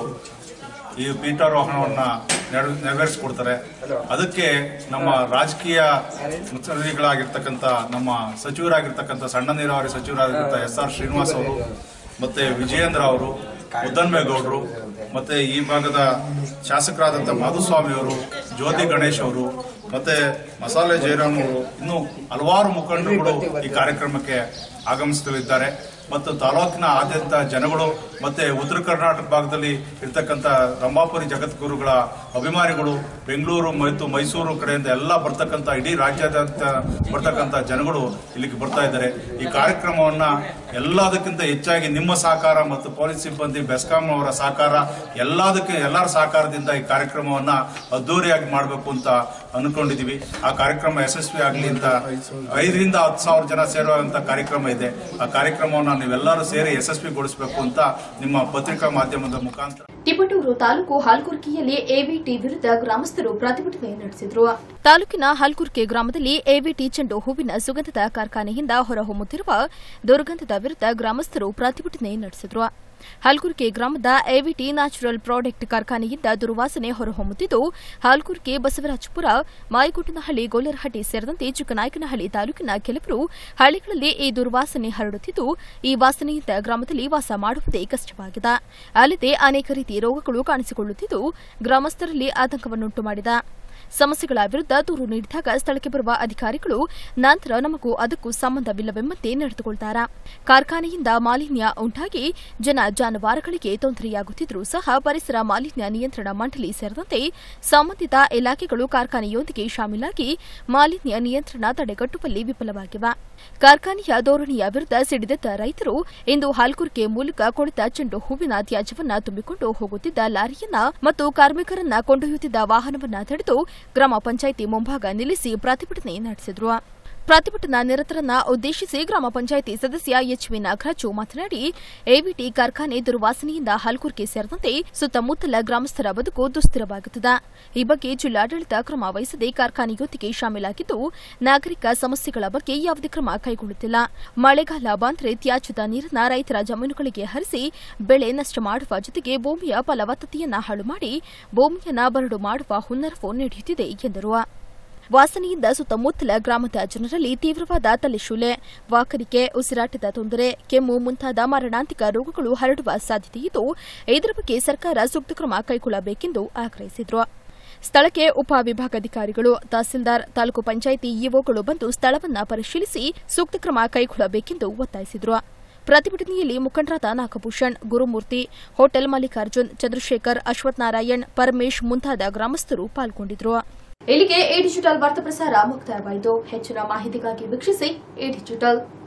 ಈ ಪೀಠಾರೋಹಣವನ್ನ ನೆರ- ನೆರವೇರಿಸಿಕೊಡ್ತಾರೆ ಅದಕ್ಕೆ ನಮ್ಮ ರಾಜಕೀಯ ಮುತ್ಸದ್ದಿಗಳಾಗಿರ್ತಕ್ಕಂಥ ನಮ್ಮ ಸಚಿವರಾಗಿರ್ತಕ್ಕಂಥ ಸಣ್ಣ ನೀರಾವರಿ ಸಚಿವರಾಗಿರ್ತಕ್ಕಂಥ ಎಸ್ ಆರ್ ಶ್ರೀನಿವಾಸ್ ಅವರು ಮತ್ತೆ ವಿಜಯೇಂದ್ರ ಅವರು ಮುದ್ದನ್ಮೇಗೌಡರು ಮತ್ತೆ ಈ ಭಾಗದ ಶಾಸಕರಾದಂಥ ಮಾಧುಸ್ವಾಮಿ ಅವರು ಜ್ಯೋತಿ ಗಣೇಶ್ ಅವರು ಮತ್ತೆ ಮಸಾಲೆ ಜಯರಾಮ್ ಅವರು ಇನ್ನೂ ಹಲವಾರು ಮುಖಂಡರುಗಳು ಈ ಕಾರ್ಯಕ್ರಮಕ್ಕೆ ಆಗಮಿಸಲಿದ್ದಾರೆ ಮತ್ತು ತಾಲೂಕಿನ ಆದ್ಯಂತ ಜನಗಳು ಮತ್ತೆ ಉತ್ತರ ಕರ್ನಾಟಕ ಭಾಗದಲ್ಲಿ ಇರ್ತಕ್ಕಂಥ ರಂಭಾಪುರಿ ಜಗದ್ಗುರುಗಳ ಅಭಿಮಾನಿಗಳು ಬೆಂಗಳೂರು ಮತ್ತು ಮೈಸೂರು ಕಡೆಯಿಂದ ಎಲ್ಲ ಬರ್ತಕ್ಕಂಥ ಇಡೀ ರಾಜ್ಯಾದ್ಯಂತ ಬರ್ತಕ್ಕಂಥ ಜನಗಳು ಇಲ್ಲಿಗೆ ಬರ್ತಾ ಇದ್ದಾರೆ ಈ ಕಾರ್ಯಕ್ರಮವನ್ನ ಎಲ್ಲದಕ್ಕಿಂತ ಹೆಚ್ಚಾಗಿ ನಿಮ್ಮ ಸಹಕಾರ ಮತ್ತು ಪೊಲೀಸ್ ಸಿಬ್ಬಂದಿ ಬೆಸ್ಕಾಂ ಅವರ ಸಹಕಾರ ಎಲ್ಲದಕ್ಕೆ ಎಲ್ಲರ ಸಹಕಾರದಿಂದ ಈ ಕಾರ್ಯಕ್ರಮವನ್ನ ಅದ್ದೂರಿಯಾಗಿ ಮಾಡಬೇಕು ಅಂತ ಅನ್ಕೊಂಡಿದೀವಿ ಆ ಕಾರ್ಯಕ್ರಮ ಯಶಸ್ವಿ ಆಗಲಿ ಅಂತ ಐದರಿಂದ ಹತ್ತು ಸಾವಿರ ಜನ ಸೇರುವಂತ ಕಾರ್ಯಕ್ರಮ ಇದೆ ಆ ಕಾರ್ಯಕ್ರಮವನ್ನ ನೀವೆಲ್ಲರೂ ಸೇರಿ ಯಶಸ್ವಿಗೊಳಿಸಬೇಕು ಅಂತ ನಿಮ್ಮ ಪತ್ರಿಕಾ ಮಾಧ್ಯಮದ ಮುಖಾಂತರ ತಿಪಟೂರು ತಾಲೂಕು ಹಾಲ್ಕುರ್ಕಿಯಲ್ಲಿ ಎವಿಟಿ ವಿರುದ್ಧ ಗ್ರಾಮಸ್ಥರು ಪ್ರತಿಭಟನೆ ನಡೆಸಿದರು ತಾಲೂಕಿನ ಹಲ್ಕುರ್ಕೆ ಗ್ರಾಮದಲ್ಲಿ ಎವಿಟಿ ಚೆಂಡು ಹೂವಿನ ಸುಗಂಧದ ಕಾರ್ಖಾನೆಯಿಂದ ಹೊರಹೊಮ್ಮುತ್ತಿರುವ ದುರ್ಗಂಧದ ವಿರುದ್ಧ ಗ್ರಾಮಸ್ಥರು ಪ್ರತಿಭಟನೆ ನಡೆಸಿದರು ಹಲ್ಕುರ್ಕೆ ಗ್ರಾಮದ ಎವಿಟಿ ನ್ಯಾಚುರಲ್ ಪ್ರಾಡಕ್ಟ್ ಕಾರ್ಖಾನೆಯಿಂದ ದುರ್ವಾಸನೆ ಹೊರಹೊಮ್ಮುತ್ತಿದ್ದು ಹಾಲ್ಕುರ್ಕೆ ಬಸವರಾಜಪುರ ಮಾಯಗುಟ್ಟನಹಳ್ಳಿ ಗೋಲರಹಟ್ಟಿ ಸೇರಿದಂತೆ ಚಿಕ್ಕನಾಯಕನಹಳ್ಳಿ ತಾಲೂಕಿನ ಕೆಲವರು ಹಳ್ಳಿಗಳಲ್ಲಿ ಈ ದುರ್ವಾಸನೆ ಹರಡುತ್ತಿದ್ದು ಈ ವಾಸನೆಯಿಂದ ಗ್ರಾಮದಲ್ಲಿ ವಾಸ ಮಾಡುವುದೇ ಕಷ್ಟವಾಗಿದೆ ಅಲ್ಲದೆ ಅನೇಕ ರೀತಿ ರೋಗಗಳು ಕಾಣಿಸಿಕೊಳ್ಳುತ್ತಿದ್ದು ಗ್ರಾಮಸ್ಥರಲ್ಲಿ ಆತಂಕವನ್ನುಂಟು ಮಾಡಿದೆ ಸಮಸ್ಯೆಗಳ ವಿರುದ್ಧ ದೂರು ನೀಡಿದಾಗ ಸ್ಥಳಕ್ಕೆ ಬರುವ ಅಧಿಕಾರಿಗಳು ನಂತರ ನಮಗೂ ಅದಕ್ಕೂ ಸಂಬಂಧವಿಲ್ಲವೆಂಬಂತೆ ನಡೆದುಕೊಳ್ತಾರೆ ಕಾರ್ಖಾನೆಯಿಂದ ಮಾಲಿನ್ಯ ಉಂಟಾಗಿ ಜನ ಜಾನುವಾರುಗಳಿಗೆ ತೊಂದರೆಯಾಗುತ್ತಿದ್ದರೂ ಸಹ ಪರಿಸರ ಮಾಲಿನ್ಯ ನಿಯಂತ್ರಣ ಮಂಡಳಿ ಸೇರಿದಂತೆ ಸಂಬಂಧಿತ ಇಲಾಖೆಗಳು ಕಾರ್ಖಾನೆಯೊಂದಿಗೆ ಶಾಮೀಲಾಗಿ ಮಾಲಿನ್ಯ ನಿಯಂತ್ರಣ ತಡೆಗಟ್ಟುವಲ್ಲಿ ವಿಫಲವಾಗಿವೆ ಕಾರ್ಖಾನೆಯ ಧೋರಣೆಯ ವಿರುದ್ಧ ಸಿಡಿದೆದ್ದ ರೈತರು ಇಂದು ಹಾಲ್ಕುರ್ಕೆ ಮೂಲಕ ಕೊಳೆತ ಚೆಂಡು ಹೂವಿನ ತ್ಯಾಜ್ಯವನ್ನ ತುಂಬಿಕೊಂಡು ಹೋಗುತ್ತಿದ್ದ ಲಾರಿಯನ್ನ ಮತ್ತು ಕಾರ್ಮಿಕರನ್ನ ಕೊಂಡೊಯ್ಯುತ್ತಿದ್ದ ವಾಹನವನ್ನ ತಡೆದು ಗ್ರಾಮ ಪಂಚಾಯಿತಿ ಮುಂಭಾಗ ನಿಲ್ಲಿಸಿ ಪ್ರತಿಭಟನೆ ನಡೆಸಿದ್ರು ಪ್ರತಿಭಟನಾ ನಿರತರನ್ನ ಉದ್ದೇಶಿಸಿ ಗ್ರಾಮ ಪಂಚಾಯಿತಿ ಸದಸ್ಯ ಎಚ್ ವಿ ನಾಗರಾಜು ಮಾತನಾಡಿ ಎವಿಟಿ ಕಾರ್ಖಾನೆ ದುರ್ವಾಸನೆಯಿಂದ ಹಲ್ಕುರ್ಕೆ ಸೇರಿದಂತೆ ಸುತ್ತಮುತ್ತಲ ಗ್ರಾಮಸ್ಥರ ಬದುಕು ದುಸ್ಥಿರವಾಗುತ್ತಿದೆ ಈ ಬಗ್ಗೆ ಜಿಲ್ಲಾಡಳಿತ ಕ್ರಮ ವಹಿಸದೆ ಕಾರ್ಖಾನೆಯೊಂದಿಗೆ ಶಾಮೀಲಾಗಿದ್ದು ನಾಗರಿಕ ಸಮಸ್ಯೆಗಳ ಬಗ್ಗೆ ಯಾವುದೇ ಕ್ರಮ ಕೈಗೊಳ್ಳುತ್ತಿಲ್ಲ ಮಳೆಗಾಲ ಬಂದರೆ ತ್ಯಾಜ್ಯದ ನೀರನ್ನ ರೈತರ ಜಮೀನುಗಳಿಗೆ ಹರಿಸಿ ಬೆಳೆ ನಷ್ಟ ಮಾಡುವ ಜೊತೆಗೆ ಭೂಮಿಯ ಫಲವತ್ತತೆಯನ್ನ ಹಾಳು ಮಾಡಿ ಭೂಮಿಯನ್ನ ಬರಡು ಮಾಡುವ ಹುನ್ನರವು ನಡೆಯುತ್ತಿದೆ ಎಂದರು ವಾಸನೆಯಿಂದ ಸುತ್ತಮುತ್ತಲ ಗ್ರಾಮದ ಜನರಲ್ಲಿ ತೀವ್ರವಾದ ತಲೆಶೂಲೆ ವಾಕರಿಕೆ ಉಸಿರಾಟದ ತೊಂದರೆ ಕೆಮ್ಮು ಮುಂತಾದ ಮಾರಣಾಂತಿಕ ರೋಗಗಳು ಹರಡುವ ಸಾಧ್ಯತೆಯಿದ್ದು ಇದರ ಬಗ್ಗೆ ಸರ್ಕಾರ ಸೂಕ್ತ ಕ್ರಮ ಕೈಗೊಳ್ಳಬೇಕೆಂದು ಆಗ್ರಹಿಸಿದರು ಸ್ಥಳಕ್ಕೆ ಉಪವಿಭಾಗಾಧಿಕಾರಿಗಳು ತಹಸೀಲ್ದಾರ್ ತಾಲೂಕು ಪಂಚಾಯಿತಿ ಇಒಗಳು ಬಂದು ಸ್ಥಳವನ್ನು ಪರಿಶೀಲಿಸಿ ಸೂಕ್ತ ಕ್ರಮ ಕೈಗೊಳ್ಳಬೇಕೆಂದು ಒತ್ತಾಯಿಸಿದರು ಪ್ರತಿಭಟನೆಯಲ್ಲಿ ಮುಖಂಡರಾದ ನಾಗಭೂಷಣ್ ಗುರುಮೂರ್ತಿ ಹೋಟೆಲ್ ಮಲ್ಲಿಕಾರ್ಜುನ್ ಚಂದ್ರಶೇಖರ್ ಅಶ್ವಥ್ ನಾರಾಯಣ್ ಪರಮೇಶ್ ಮುಂತಾದ ಗ್ರಾಮಸ್ಥರು ಪಾಲ್ಗೊಂಡಿದ್ದರು ಇಲ್ಲಿಗೆ ಎ ಡಿಜಿಟಲ್ ವಾರ್ತಾ ಪ್ರಸಾರ ಮುಕ್ತಾಯವಾಯಿತು ಹೆಚ್ಚಿನ ಮಾಹಿತಿಗಾಗಿ ವೀಕ್ಷಿಸಿ ಎ ಡಿಜಿಟಲ್